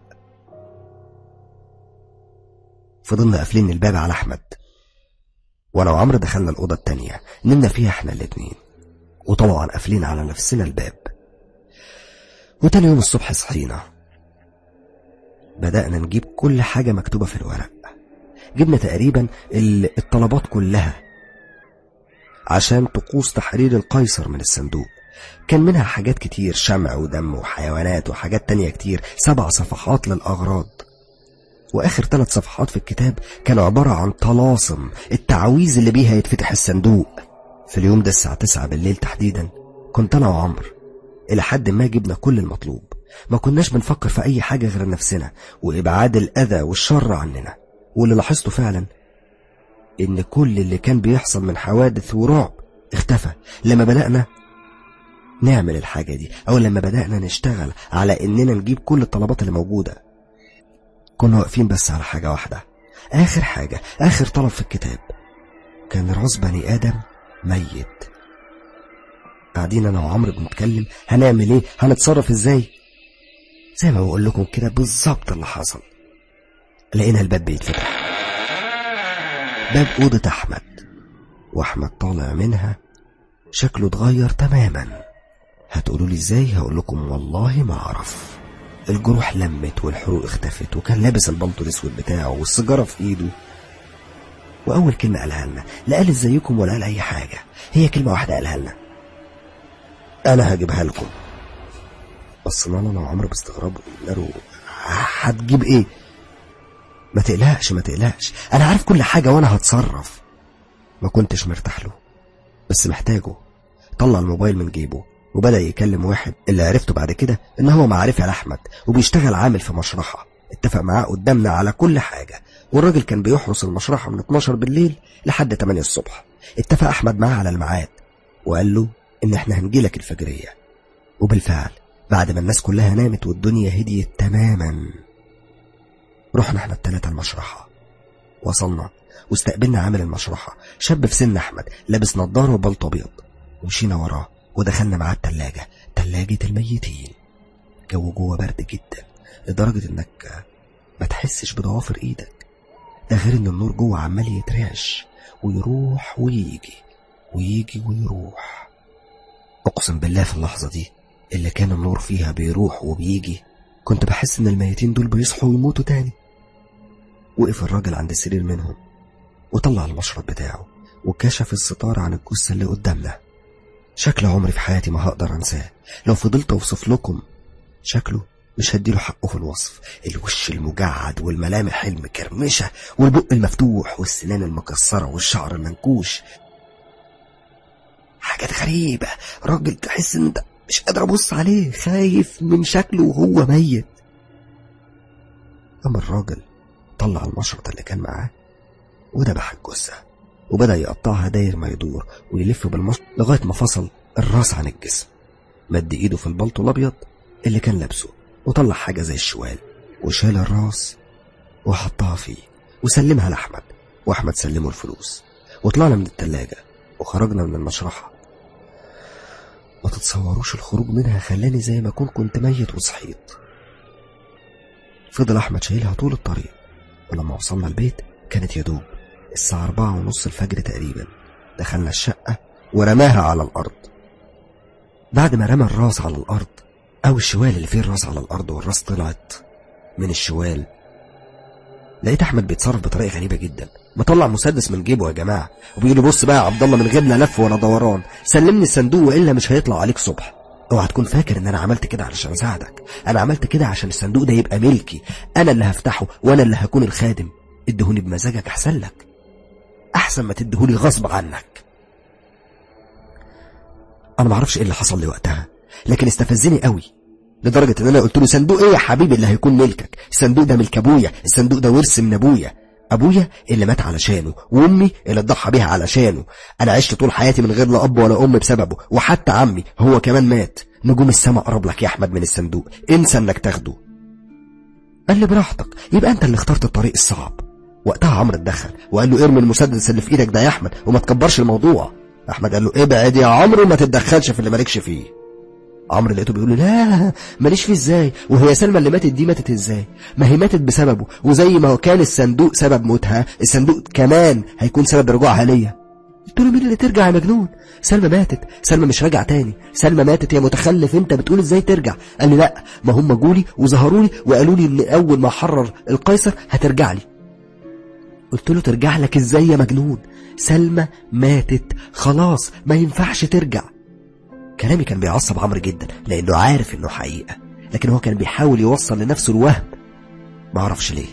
فضلنا قافلين الباب على أحمد وأنا وعمرو دخلنا الأوضة التانية نمنا فيها احنا الاتنين وطبعا قافلين على نفسنا الباب وتاني يوم الصبح صحينا بدأنا نجيب كل حاجة مكتوبة في الورق جبنا تقريبا ال- الطلبات كلها عشان طقوس تحرير القيصر من الصندوق كان منها حاجات كتير شمع ودم وحيوانات وحاجات تانية كتير سبع صفحات للأغراض وآخر ثلاث صفحات في الكتاب كانوا عبارة عن طلاسم التعويذ اللي بيها يتفتح الصندوق في اليوم ده الساعة تسعة بالليل تحديدا كنت أنا وعمر إلى حد ما جبنا كل المطلوب ما كناش بنفكر في أي حاجة غير نفسنا وإبعاد الأذى والشر عننا واللي لاحظته فعلا إن كل اللي كان بيحصل من حوادث ورعب اختفى لما بدأنا نعمل الحاجة دي أو لما بدأنا نشتغل على إننا نجيب كل الطلبات اللي موجودة كنا واقفين بس على حاجة واحدة آخر حاجة آخر طلب في الكتاب كان راس بني آدم ميت قاعدين أنا وعمرو بنتكلم هنعمل إيه هنتصرف إزاي زي ما بقول لكم كده بالظبط اللي حصل لقينا الباب بيتفتح باب أوضة أحمد وأحمد طالع منها شكله اتغير تماما هتقولوا لي ازاي هقول لكم والله ما اعرف الجروح لمت والحروق اختفت وكان لابس البلطو الاسود بتاعه والسيجاره في ايده واول كلمه قالها لنا لا قال ازيكم ولا قال اي حاجه هي كلمه واحده قالها لنا انا هجيبها لكم بصينا له انا وعمرو باستغراب قلنا له هتجيب ايه ما تقلقش ما تقلقش انا عارف كل حاجه وانا هتصرف ما كنتش مرتاح له بس محتاجه طلع الموبايل من جيبه وبدأ يكلم واحد اللي عرفته بعد كده ان هو معرفي على احمد وبيشتغل عامل في مشرحة اتفق معاه قدامنا على كل حاجة والراجل كان بيحرس المشرحة من 12 بالليل لحد 8 الصبح اتفق احمد معاه على الميعاد وقال له ان احنا هنجيلك الفجرية وبالفعل بعد ما الناس كلها نامت والدنيا هديت تماما رحنا احنا التلاتة المشرحة وصلنا واستقبلنا عامل المشرحة شاب في سن أحمد لابس نضارة وبلطو أبيض ومشينا وراه ودخلنا معاه التلاجة تلاجة الميتين جو جوه برد جدا لدرجة انك ما تحسش بضوافر ايدك ده غير ان النور جوه عمال يترعش ويروح ويجي ويجي ويروح اقسم بالله في اللحظة دي اللي كان النور فيها بيروح وبيجي كنت بحس ان الميتين دول بيصحوا ويموتوا تاني وقف الراجل عند السرير منهم وطلع المشرط بتاعه وكشف الستار عن الجثة اللي قدامنا شكل عمري في حياتي ما هقدر انساه لو فضلت اوصف لكم شكله مش هديله حقه في الوصف الوش المجعد والملامح المكرمشة والبق المفتوح والسنان المكسرة والشعر المنكوش حاجات غريبة راجل تحس ان انت مش قادر ابص عليه خايف من شكله وهو ميت اما الراجل طلع المشرط اللي كان معاه وذبح الجثة وبدأ يقطعها داير ما يدور ويلف بالمشط لغاية ما فصل الراس عن الجسم مد ايده في البلطو الابيض اللي كان لابسه وطلع حاجة زي الشوال وشال الراس وحطها فيه وسلمها لأحمد وأحمد سلمه الفلوس وطلعنا من التلاجة وخرجنا من المشرحة ما تتصوروش الخروج منها خلاني زي ما كون كنت ميت وصحيت فضل أحمد شايلها طول الطريق ولما وصلنا البيت كانت يدوب الساعة أربعة ونص الفجر تقريبا دخلنا الشقة ورماها على الأرض بعد ما رمى الراس على الأرض أو الشوال اللي فيه الراس على الأرض والراس طلعت من الشوال لقيت أحمد بيتصرف بطريقة غريبة جدا مطلع مسدس من جيبه يا جماعة وبيقول لي بص بقى يا عبد الله من غير لا لف ولا دوران سلمني الصندوق وإلا مش هيطلع عليك صبح اوعى تكون فاكر ان انا عملت كده علشان اساعدك انا عملت كده عشان الصندوق ده يبقى ملكي انا اللي هفتحه وانا اللي هكون الخادم ادهوني بمزاجك احسن لك احسن ما تديهولي غصب عنك انا معرفش ايه اللي حصل لي وقتها لكن استفزني قوي لدرجة ان انا قلت له صندوق ايه يا حبيبي اللي هيكون ملكك الصندوق ده ملك ابويا الصندوق ده ورث من ابويا ابويا اللي مات علشانه وامي اللي اتضحى بيها علشانه انا عشت طول حياتي من غير لا اب ولا ام بسببه وحتى عمي هو كمان مات نجوم السماء قرب لك يا احمد من الصندوق انسى انك تاخده قال لي براحتك يبقى انت اللي اخترت الطريق الصعب وقتها عمرو اتدخل وقال له ارمي المسدس اللي في ايدك ده يا احمد وما تكبرش الموضوع احمد قال له ابعد يا عمرو ما تتدخلش في اللي مالكش فيه عمرو لقيته بيقول له لا ماليش فيه ازاي وهي سلمى اللي ماتت دي ماتت ازاي ما هي ماتت بسببه وزي ما هو كان الصندوق سبب موتها الصندوق كمان هيكون سبب رجوعها ليا قلت له مين اللي ترجع يا مجنون سلمى ماتت سلمى مش راجعه تاني سلمى ماتت يا متخلف انت بتقول ازاي ترجع قال لي لا ما هم جولي وظهروا لي وقالوا لي ان اول ما حرر القيصر هترجع لي قلت له ترجع لك ازاي يا مجنون سلمى ماتت خلاص ما ينفعش ترجع كلامي كان بيعصب عمرو جدا لانه عارف انه حقيقه لكن هو كان بيحاول يوصل لنفسه الوهم ما اعرفش ليه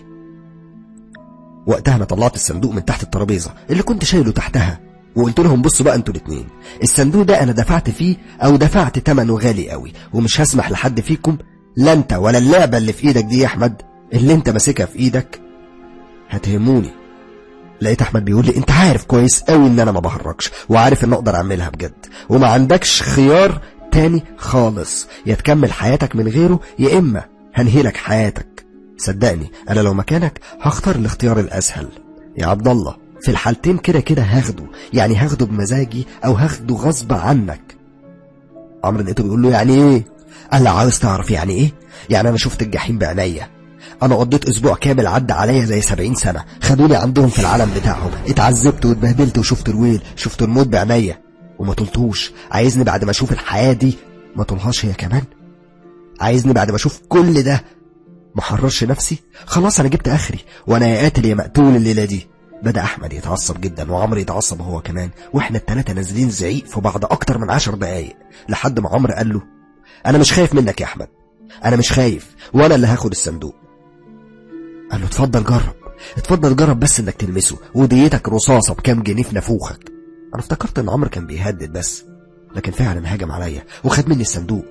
وقتها انا طلعت الصندوق من تحت الترابيزه اللي كنت شايله تحتها وقلت لهم بصوا بقى انتوا الاتنين الصندوق ده انا دفعت فيه او دفعت ثمنه غالي قوي ومش هسمح لحد فيكم لا انت ولا اللعبه اللي في ايدك دي يا احمد اللي انت ماسكها في ايدك هتهموني لقيت احمد بيقول لي انت عارف كويس قوي ان انا ما بهرجش وعارف ان اقدر اعملها بجد وما عندكش خيار تاني خالص يا تكمل حياتك من غيره يا اما هنهيلك حياتك صدقني انا لو مكانك هختار الاختيار الاسهل يا عبد الله في الحالتين كده كده هاخده يعني هاخده بمزاجي او هاخده غصب عنك عمرو لقيته بيقول له يعني ايه قال له عاوز تعرف يعني ايه يعني انا شفت الجحيم بعينيا انا قضيت اسبوع كامل عدى عليا زي سبعين سنة خدوني عندهم في العالم بتاعهم اتعذبت واتبهدلت وشفت الويل شفت الموت بعينيا وما طلتوش عايزني بعد ما اشوف الحياة دي ما طولهاش هي كمان عايزني بعد ما اشوف كل ده ما حررش نفسي خلاص انا جبت اخري وانا يا قاتل يا مقتول الليلة دي بدأ أحمد يتعصب جدا وعمرو يتعصب هو كمان وإحنا التلاتة نازلين زعيق في بعض أكتر من عشر دقايق لحد ما عمرو قال له أنا مش خايف منك يا أحمد أنا مش خايف وأنا اللي هاخد الصندوق قال له اتفضل جرب اتفضل جرب بس انك تلمسه وديتك رصاصة بكام جنيه في نافوخك انا افتكرت ان عمرو كان بيهدد بس لكن فعلا هاجم عليا وخد مني الصندوق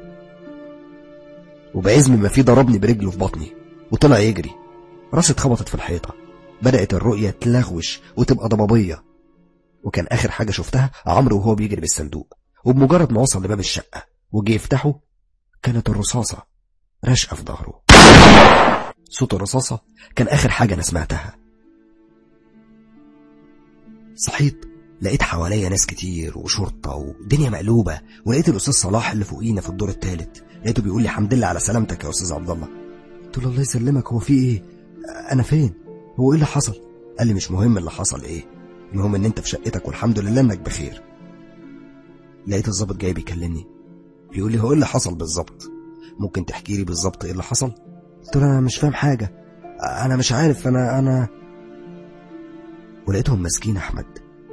وبعزم ما فيه ضربني برجله في بطني وطلع يجري راسي اتخبطت في الحيطة بدأت الرؤية تلغوش وتبقى ضبابية وكان آخر حاجة شفتها عمرو وهو بيجري بالصندوق وبمجرد ما وصل لباب الشقة وجه يفتحه كانت الرصاصة راشقة في ظهره صوت الرصاصة كان آخر حاجة أنا سمعتها صحيت لقيت حواليا ناس كتير وشرطة ودنيا مقلوبة ولقيت الأستاذ صلاح اللي فوقينا في الدور الثالث لقيته بيقول لي الحمد لله على سلامتك يا أستاذ عبد الله قلت له الله يسلمك هو في إيه أنا فين هو إيه اللي حصل قال لي مش مهم اللي حصل إيه المهم إن أنت في شقتك والحمد لله إنك بخير لقيت الضابط جاي بيكلمني بيقول لي هو إيه اللي حصل بالظبط ممكن تحكي لي بالظبط إيه اللي حصل قلت له انا مش فاهم حاجه انا مش عارف انا انا ولقيتهم ماسكين احمد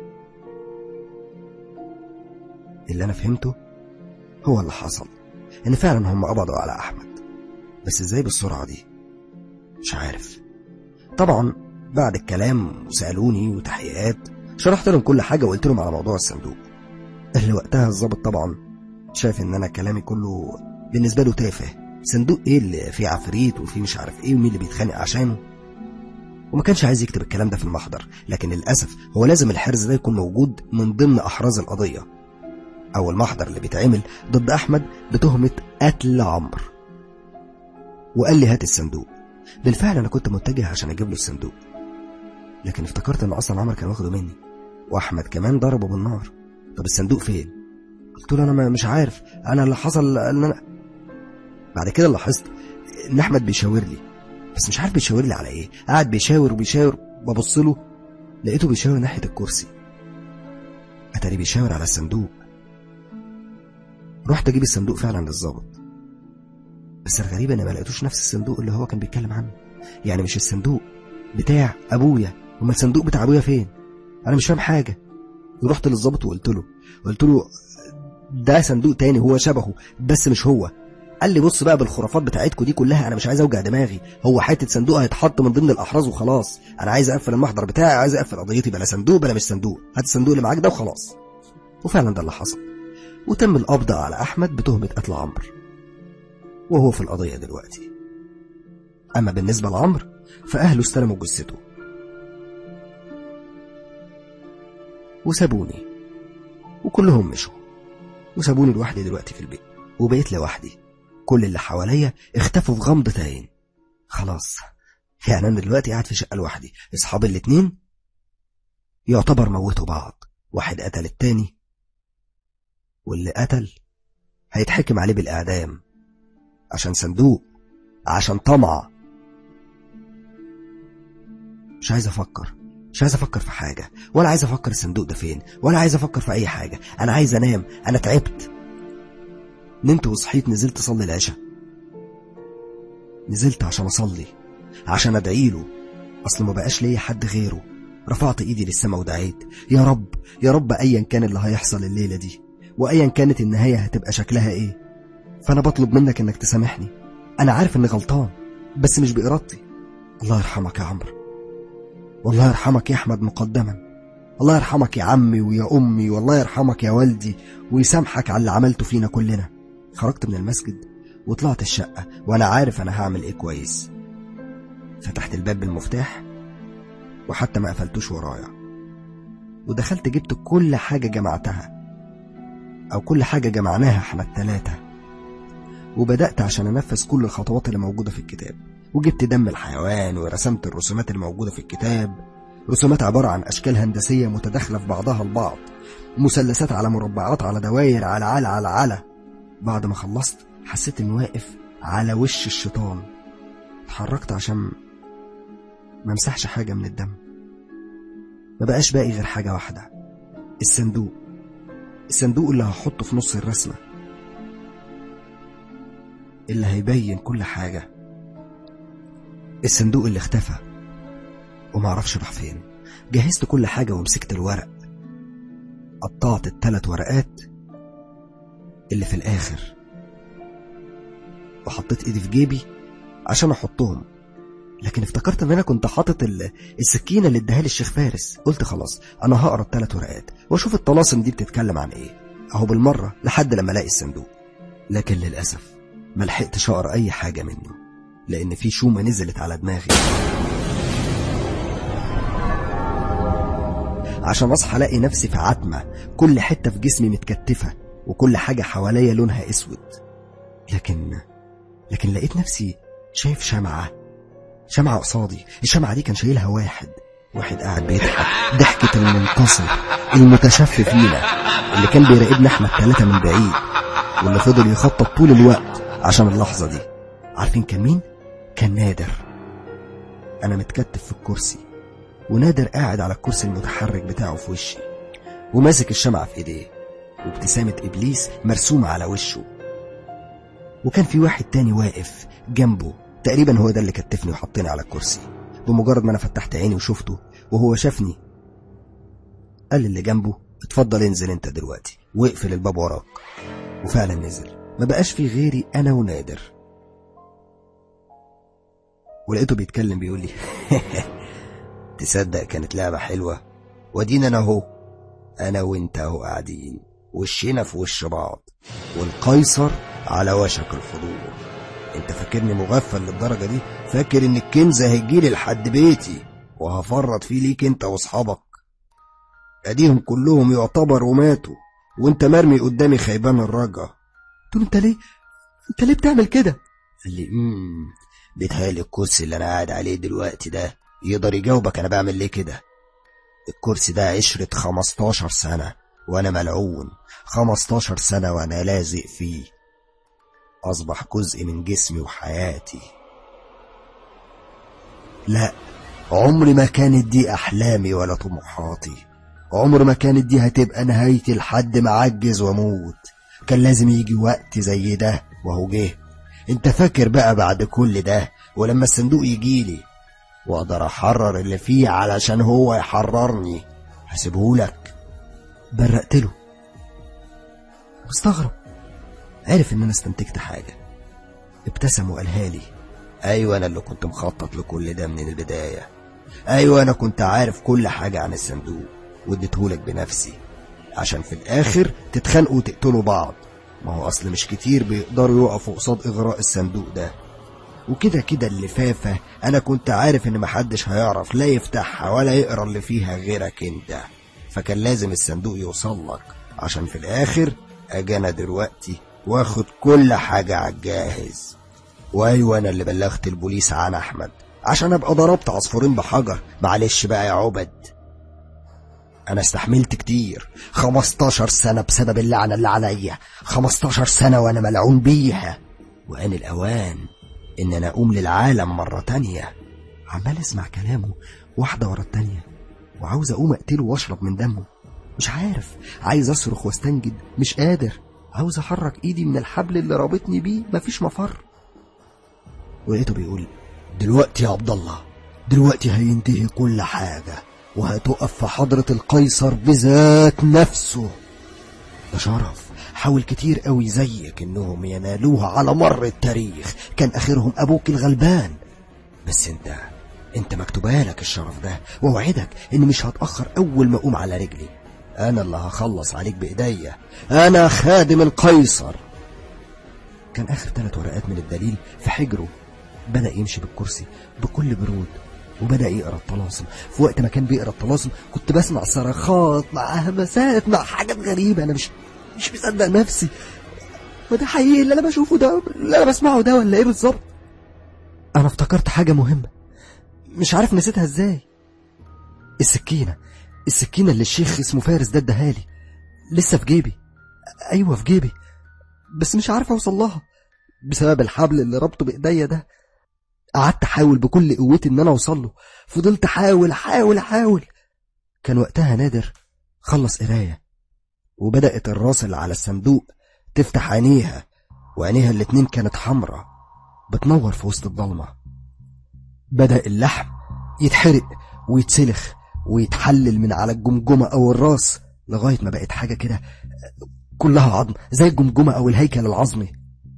اللي انا فهمته هو اللي حصل ان فعلا هم قبضوا على احمد بس ازاي بالسرعه دي مش عارف طبعا بعد الكلام وسالوني وتحقيقات شرحت لهم كل حاجه وقلت لهم على موضوع الصندوق اللي وقتها الظابط طبعا شايف ان انا كلامي كله بالنسبه له تافه صندوق ايه اللي فيه عفريت وفيه مش عارف ايه ومين اللي بيتخانق عشانه وما كانش عايز يكتب الكلام ده في المحضر لكن للأسف هو لازم الحرز ده يكون موجود من ضمن أحراز القضية أو المحضر اللي بيتعمل ضد أحمد بتهمة قتل عمرو وقال لي هات الصندوق بالفعل أنا كنت متجه عشان أجيب له الصندوق لكن افتكرت إن أصلا عمرو كان واخده مني وأحمد كمان ضربه بالنار طب الصندوق فين؟ قلت له انا ما- مش عارف انا اللي حصل ان انا بعد كده لاحظت ان احمد بيشاور لي بس مش عارف بيشاور لي على ايه قاعد بيشاور وبيشاور ببص له لقيته بيشاور ناحيه الكرسي اتاري بيشاور على الصندوق رحت اجيب الصندوق فعلا للظابط بس الغريب اني ما لقيتوش نفس الصندوق اللي هو كان بيتكلم عنه يعني مش الصندوق بتاع ابويا امال الصندوق بتاع ابويا فين انا مش فاهم حاجه ورحت للظابط وقلت له قلت له ده صندوق تاني هو شبهه بس مش هو قال لي بص بقى بالخرافات بتاعتكم دي كلها انا مش عايز اوجع دماغي هو حته صندوق هيتحط من ضمن الاحراز وخلاص انا عايز اقفل المحضر بتاعي عايز اقفل قضيتي بلا صندوق بلا مش صندوق هات الصندوق اللي معاك ده وخلاص وفعلا ده اللي حصل وتم القبض على احمد بتهمه قتل عمرو وهو في القضيه دلوقتي اما بالنسبه لعمرو فاهله استلموا جثته وسابوني وكلهم مشوا وسابوني لوحدي دلوقتي في البيت وبقيت لوحدي كل اللي حواليا اختفوا في غمضة عين خلاص يعني انا دلوقتي قاعد في شقة لوحدي اصحابي الاتنين يعتبر موتوا بعض واحد قتل التاني واللي قتل هيتحكم عليه بالإعدام عشان صندوق عشان طمع مش عايز أفكر مش عايز أفكر في حاجة ولا عايز أفكر الصندوق ده فين ولا عايز أفكر في أي حاجة أنا عايز أنام أنا تعبت نمت وصحيت نزلت أصلي العشاء نزلت عشان أصلي عشان أدعي له أصل ما بقاش ليا حد غيره رفعت إيدي للسما ودعيت يا رب يا رب أيا كان اللي هيحصل الليلة دي وأيا كانت النهاية هتبقى شكلها إيه فأنا بطلب منك إنك تسامحني أنا عارف إني غلطان بس مش بإرادتي الله يرحمك يا عمرو والله يرحمك يا أحمد مقدما الله يرحمك يا عمي ويا أمي والله يرحمك يا والدي ويسامحك على اللي عملته فينا كلنا خرجت من المسجد وطلعت الشقة وأنا عارف أنا هعمل إيه كويس فتحت الباب بالمفتاح وحتى ما قفلتوش ورايا ودخلت جبت كل حاجة جمعتها أو كل حاجة جمعناها احنا التلاتة وبدأت عشان أنفذ كل الخطوات اللي موجودة في الكتاب وجبت دم الحيوان ورسمت الرسومات اللي موجودة في الكتاب رسومات عبارة عن أشكال هندسية متداخلة في بعضها البعض مثلثات على مربعات على دواير على على على على بعد ما خلصت حسيت إني واقف على وش الشيطان اتحركت عشان ما امسحش حاجة من الدم ما بقاش باقي غير حاجة واحدة الصندوق الصندوق اللي هحطه في نص الرسمة اللي هيبين كل حاجة الصندوق اللي اختفى ومعرفش راح فين جهزت كل حاجة ومسكت الورق قطعت التلات ورقات اللي في الآخر وحطيت ايدي في جيبي عشان احطهم لكن افتكرت ان انا كنت حاطط ال- السكينه اللي اداها لي الشيخ فارس قلت خلاص انا هقرا الثلاث ورقات واشوف الطلاسم دي بتتكلم عن ايه اهو بالمره لحد لما الاقي الصندوق لكن للاسف ما لحقتش اقرا اي حاجه منه لان في شومه نزلت على دماغي عشان اصحى الاقي نفسي في عتمه كل حته في جسمي متكتفه وكل حاجه حواليا لونها اسود لكن لكن لقيت نفسي شايف شمعه شمعة قصادي الشمعة دي كان شايلها واحد واحد قاعد بيضحك ضحكة المنتصر المتشفي فينا اللي كان بيراقبنا احنا التلاتة من بعيد واللي فضل يخطط طول الوقت عشان اللحظة دي عارفين كان مين؟ كان نادر أنا متكتف في الكرسي ونادر قاعد على الكرسي المتحرك بتاعه في وشي وماسك الشمعة في ايديه وابتسامة إبليس مرسومة على وشه وكان في واحد تاني واقف جنبه تقريبا هو ده اللي كتفني وحطني على الكرسي بمجرد ما انا فتحت عيني وشفته وهو شافني قال اللي جنبه اتفضل انزل انت دلوقتي واقفل الباب وراك وفعلا نزل ما بقاش في غيري انا ونادر ولقيته بيتكلم بيقول لي تصدق كانت لعبة حلوة ودينا انا اهو انا وانت اهو قاعدين وشنا في وش بعض والقيصر على وشك الحضور انت فاكرني مغفل للدرجة دي فاكر ان الكنز هيجيلي لحد بيتي وهفرط فيه ليك انت واصحابك اديهم كلهم يعتبروا ماتوا وانت مرمي قدامي خيبان الرجا قلت له انت ليه انت ليه بتعمل كده قال لي امم بيتهيألي الكرسي اللي انا قاعد عليه دلوقتي ده يقدر يجاوبك انا بعمل ليه كده الكرسي ده عشرة 15 سنة وأنا ملعون خمستاشر سنة وأنا لازق فيه أصبح جزء من جسمي وحياتي لا عمر ما كانت دي أحلامي ولا طموحاتي عمر ما كانت دي هتبقى نهايتي لحد ما أعجز وأموت كان لازم يجي وقت زي ده وهو جه انت فاكر بقى بعد كل ده ولما الصندوق يجيلي واقدر احرر اللي فيه علشان هو يحررني هسيبهولك برقت له مستغرب عرف ان انا استنتجت حاجه ابتسم وقالها لي ايوه انا اللي كنت مخطط لكل ده من البدايه ايوه انا كنت عارف كل حاجه عن الصندوق واديتهولك بنفسي عشان في الاخر تتخانقوا وتقتلوا بعض ما هو اصل مش كتير بيقدروا يقفوا قصاد اغراء الصندوق ده وكده كده اللفافة أنا كنت عارف إن محدش هيعرف لا يفتحها ولا يقرا اللي فيها غيرك أنت فكان لازم الصندوق يوصل لك عشان في الآخر أجي أنا دلوقتي واخد كل حاجة على الجاهز وأيوة أنا اللي بلغت البوليس عن أحمد عشان أبقى ضربت عصفورين بحجر معلش بقى يا عبد أنا استحملت كتير 15 سنة بسبب اللعنة اللي عليا 15 سنة وأنا ملعون بيها وآن الأوان إن أنا أقوم للعالم مرة تانية عمال أسمع كلامه واحدة ورا التانية وعاوز أقوم أقتله وأشرب من دمه مش عارف عايز أصرخ واستنجد مش قادر عاوز أحرك إيدي من الحبل اللي رابطني بيه مفيش مفر ولقيته بيقول دلوقتي يا عبد الله دلوقتي هينتهي كل حاجة وهتقف في حضرة القيصر بذات نفسه ده شرف حاول كتير قوي زيك انهم ينالوها على مر التاريخ كان اخرهم ابوك الغلبان بس انت انت مكتوبالك الشرف ده واوعدك اني مش هتاخر اول ما اقوم على رجلي انا اللي هخلص عليك بايديا انا خادم القيصر كان اخر ثلاث ورقات من الدليل في حجره بدا يمشي بالكرسي بكل برود وبدا يقرا الطلاسم في وقت ما كان بيقرا الطلاسم كنت بسمع صرخات مع همسات مع حاجات غريبه انا مش مش مصدق نفسي ما ده حقيقي اللي انا بشوفه ده اللي انا بسمعه ده ولا ايه بالظبط انا افتكرت حاجه مهمه مش عارف نسيتها ازاي السكينه السكينه اللي الشيخ اسمه فارس ده اداها لي لسه في جيبي ايوه في جيبي بس مش عارف اوصل لها بسبب الحبل اللي ربطه بايديا ده قعدت احاول بكل قوتي ان انا اوصل له فضلت احاول احاول احاول كان وقتها نادر خلص قرايه وبدأت الراس اللي على الصندوق تفتح عينيها وعينيها الاتنين كانت حمرة بتنور في وسط الضلمة بدأ اللحم يتحرق ويتسلخ ويتحلل من على الجمجمة أو الراس لغاية ما بقت حاجة كده كلها عظم زي الجمجمة أو الهيكل العظمي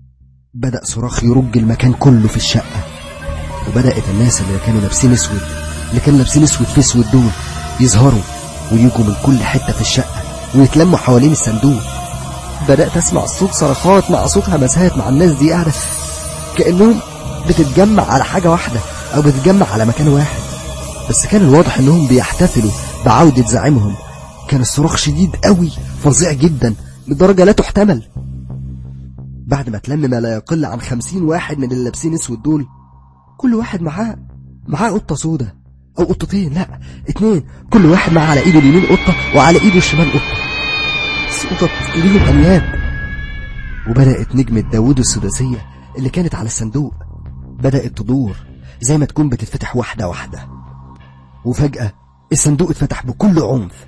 بدأ صراخ يرج المكان كله في الشقة وبدأت الناس اللي كانوا لابسين اسود اللي كانوا لابسين اسود في اسود دول يظهروا ويجوا من كل حتة في الشقة ويتلموا حوالين الصندوق بدأت أسمع صوت صرخات مع صوت همسات مع الناس دي قاعدة كأنهم بتتجمع على حاجة واحدة أو بتتجمع على مكان واحد بس كان الواضح إنهم بيحتفلوا بعودة زعيمهم كان الصراخ شديد قوي فظيع جدا لدرجة لا تحتمل بعد ما تلم ما لا يقل عن خمسين واحد من اللي لابسين اسود دول كل واحد معاه معاه قطة سودة أو قطتين لا اتنين كل واحد معاه على ايده اليمين قطة وعلى ايده الشمال قطة بس قطط ليهم أنياب وبدأت نجمة داوود السداسية اللي كانت على الصندوق بدأت تدور زي ما تكون بتتفتح واحدة واحدة وفجأة الصندوق اتفتح بكل عنف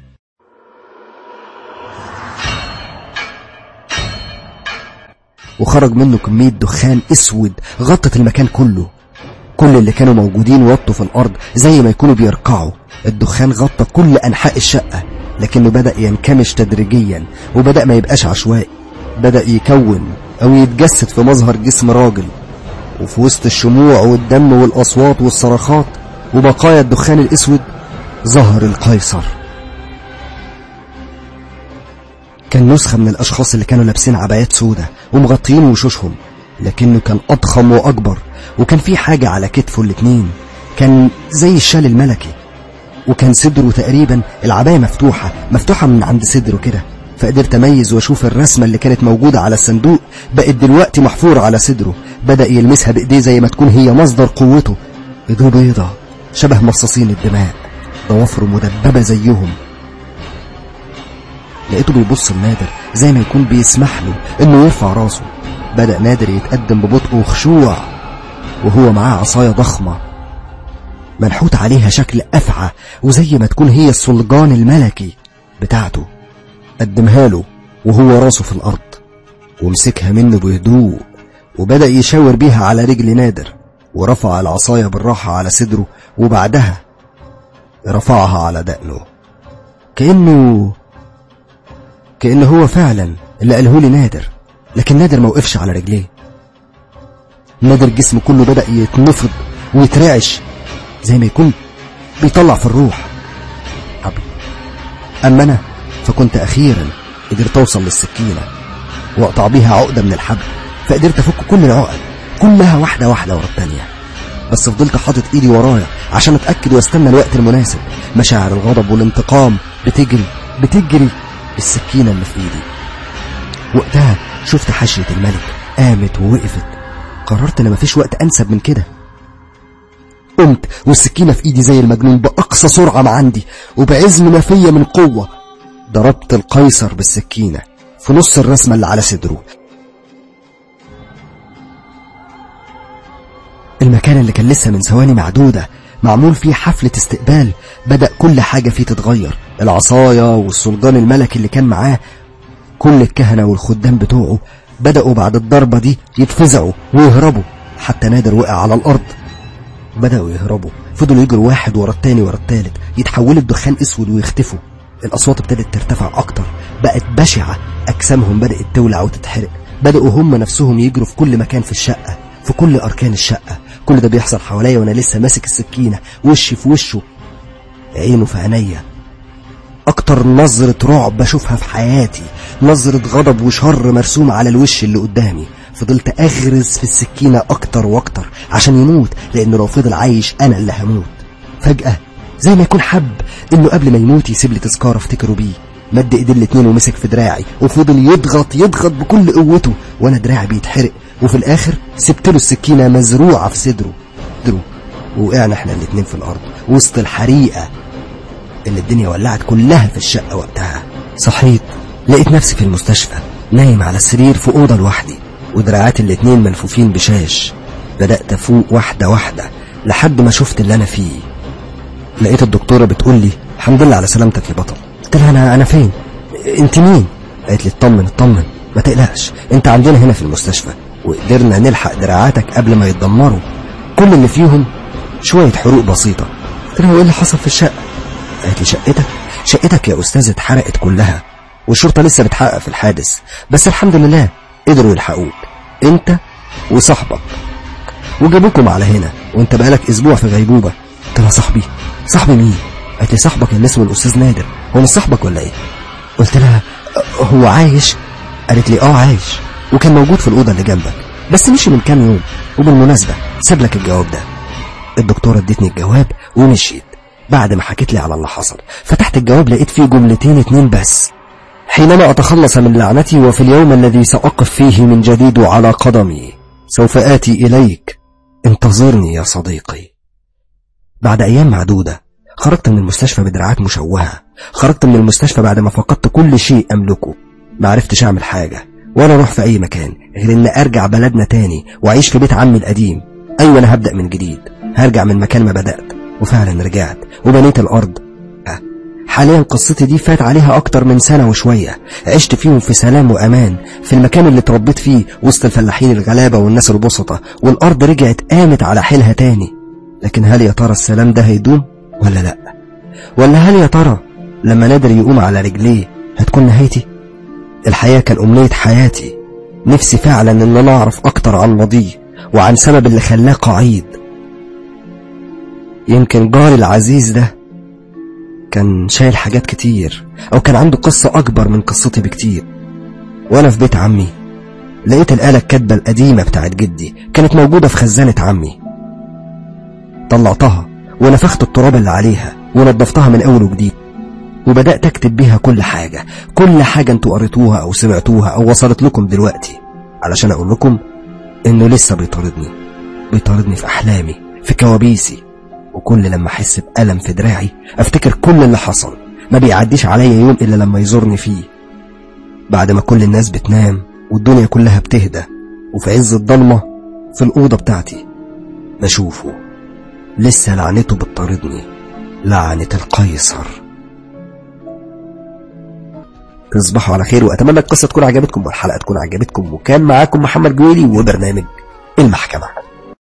وخرج منه كمية دخان اسود غطت المكان كله كل اللي كانوا موجودين وطوا في الأرض زي ما يكونوا بيرقعوا الدخان غطى كل أنحاء الشقة لكنه بدأ ينكمش تدريجيا وبدأ ما يبقاش عشوائي بدأ يكون أو يتجسد في مظهر جسم راجل وفي وسط الشموع والدم والأصوات والصرخات وبقايا الدخان الأسود ظهر القيصر كان نسخة من الأشخاص اللي كانوا لابسين عبايات سودة ومغطيين وشوشهم لكنه كان أضخم وأكبر وكان في حاجة على كتفه الاتنين كان زي الشال الملكي وكان صدره تقريبا العباية مفتوحة مفتوحة من عند صدره كده فقدرت أميز وأشوف الرسمة اللي كانت موجودة على الصندوق بقت دلوقتي محفورة على صدره بدأ يلمسها بإيديه زي ما تكون هي مصدر قوته إيديه بيضة شبه مصاصين الدماء ضوافره مدببة زيهم لقيته بيبص لنادر زي ما يكون بيسمح له انه يرفع راسه بدأ نادر يتقدم ببطء وخشوع وهو معاه عصاية ضخمة منحوت عليها شكل أفعى وزي ما تكون هي الصلجان الملكي بتاعته قدمها له وهو راسه في الأرض ومسكها منه بهدوء وبدأ يشاور بيها على رجل نادر ورفع العصاية بالراحة على صدره وبعدها رفعها على دقنه كأنه كأنه هو فعلا اللي قاله لي نادر لكن نادر ما وقفش على رجليه نادر جسمه كله بدأ يتنفض ويترعش زي ما يكون بيطلع في الروح أبي أما أنا فكنت أخيرا قدرت أوصل للسكينة وأقطع بيها عقدة من الحبل فقدرت أفك كل العقد كلها واحدة واحدة ورا التانية بس فضلت حاطط إيدي ورايا عشان أتأكد وأستنى الوقت المناسب مشاعر الغضب والانتقام بتجري بتجري بالسكينة اللي في إيدي وقتها شفت حشية الملك قامت ووقفت قررت ان مفيش وقت انسب من كده قمت والسكينة في ايدي زي المجنون بأقصى سرعة ما عندي وبعزم ما فيا من قوة ضربت القيصر بالسكينة في نص الرسمة اللي على صدره المكان اللي كان لسه من ثواني معدودة معمول فيه حفلة استقبال بدأ كل حاجة فيه تتغير العصاية والسلطان الملكي اللي كان معاه كل الكهنة والخدام بتوعه بدأوا بعد الضربة دي يتفزعوا ويهربوا حتى نادر وقع على الأرض بدأوا يهربوا فضلوا يجروا واحد ورا التاني ورا التالت يتحولوا الدخان اسود ويختفوا الأصوات ابتدت ترتفع أكتر بقت بشعة أجسامهم بدأت تولع وتتحرق بدأوا هم نفسهم يجروا في كل مكان في الشقة في كل أركان الشقة كل ده بيحصل حواليا وأنا لسه ماسك السكينة وشي في وشه عينه في عينيا أكتر نظرة رعب بشوفها في حياتي نظرة غضب وشر مرسوم على الوش اللي قدامي فضلت أغرز في السكينة أكتر وأكتر عشان يموت لأنه لو فضل عايش أنا اللي هموت فجأة زي ما يكون حب إنه قبل ما يموت يسيب لي تذكار أفتكره بيه مد إيديه الاتنين ومسك في دراعي وفضل يضغط يضغط بكل قوته وأنا دراعي بيتحرق وفي الآخر سبت له السكينة مزروعة في صدره صدره وقعنا احنا الاتنين في الأرض وسط الحريقة اللي الدنيا ولعت كلها في الشقة وقتها صحيت لقيت نفسي في المستشفى نايم على السرير في أوضة لوحدي ودراعاتي الاتنين ملفوفين بشاش بدأت أفوق واحدة واحدة لحد ما شفت اللي أنا فيه لقيت الدكتورة بتقول لي الحمد لله على سلامتك يا بطل قلت لها أنا أنا فين؟ أنت مين؟ قالت لي اطمن اطمن ما تقلقش أنت عندنا هنا في المستشفى وقدرنا نلحق دراعاتك قبل ما يتدمروا كل اللي فيهم شوية حروق بسيطة قلت لها وإيه اللي حصل في الشقة؟ قالت لي شقتك شقتك يا أستاذ اتحرقت كلها والشرطة لسه بتحقق في الحادث بس الحمد لله قدروا يلحقوك انت وصاحبك وجابوكم على هنا وانت بقالك اسبوع في غيبوبة قلت لها صاحبي صاحبي مين قالت لي صاحبك اللي اسمه الاستاذ نادر هو مش صاحبك ولا ايه قلت لها هو عايش قالت لي اه عايش وكان موجود في الأوضة اللي جنبك بس مشي من كام يوم وبالمناسبة ساب لك الجواب ده الدكتورة ادتني الجواب ومشيت بعد ما حكيت لي على اللي حصل فتحت الجواب لقيت فيه جملتين اتنين بس حينما أتخلص من لعنتي وفي اليوم الذي سأقف فيه من جديد على قدمي سوف آتي إليك انتظرني يا صديقي بعد أيام معدودة خرجت من المستشفى بدراعات مشوهة خرجت من المستشفى بعد ما فقدت كل شيء أملكه ما عرفتش أعمل حاجة ولا أروح في أي مكان غير إن أرجع بلدنا تاني وأعيش في بيت عمي القديم أيوة أنا هبدأ من جديد هرجع من مكان ما بدأت وفعلا رجعت وبنيت الأرض حاليا قصتي دي فات عليها أكتر من سنة وشوية عشت فيهم في سلام وأمان في المكان اللي اتربيت فيه وسط الفلاحين الغلابة والناس البسطة والأرض رجعت قامت على حيلها تاني لكن هل يا ترى السلام ده هيدوم ولا لأ ولا هل يا ترى لما نادر يقوم على رجليه هتكون نهايتي الحياة كان أمنية حياتي نفسي فعلا ان انا اعرف اكتر عن ماضيه وعن سبب اللي خلاه قعيد يمكن جاري العزيز ده كان شايل حاجات كتير او كان عنده قصة اكبر من قصتي بكتير وانا في بيت عمي لقيت الآلة الكاتبة القديمة بتاعت جدي كانت موجودة في خزانة عمي طلعتها ونفخت التراب اللي عليها ونضفتها من اول وجديد وبدأت أكتب بيها كل حاجة كل حاجة انتوا قريتوها أو سمعتوها أو وصلت لكم دلوقتي علشان أقول لكم إنه لسه بيطاردني بيطاردني في أحلامي في كوابيسي وكل لما أحس بألم في دراعي أفتكر كل اللي حصل ما بيعديش عليا يوم إلا لما يزورني فيه بعد ما كل الناس بتنام والدنيا كلها بتهدى وفي عز الضلمة في الأوضة بتاعتي بشوفه لسه لعنته بتطاردني لعنة القيصر تصبحوا على خير وأتمنى القصة تكون عجبتكم والحلقة تكون عجبتكم وكان معاكم محمد جويلي وبرنامج المحكمة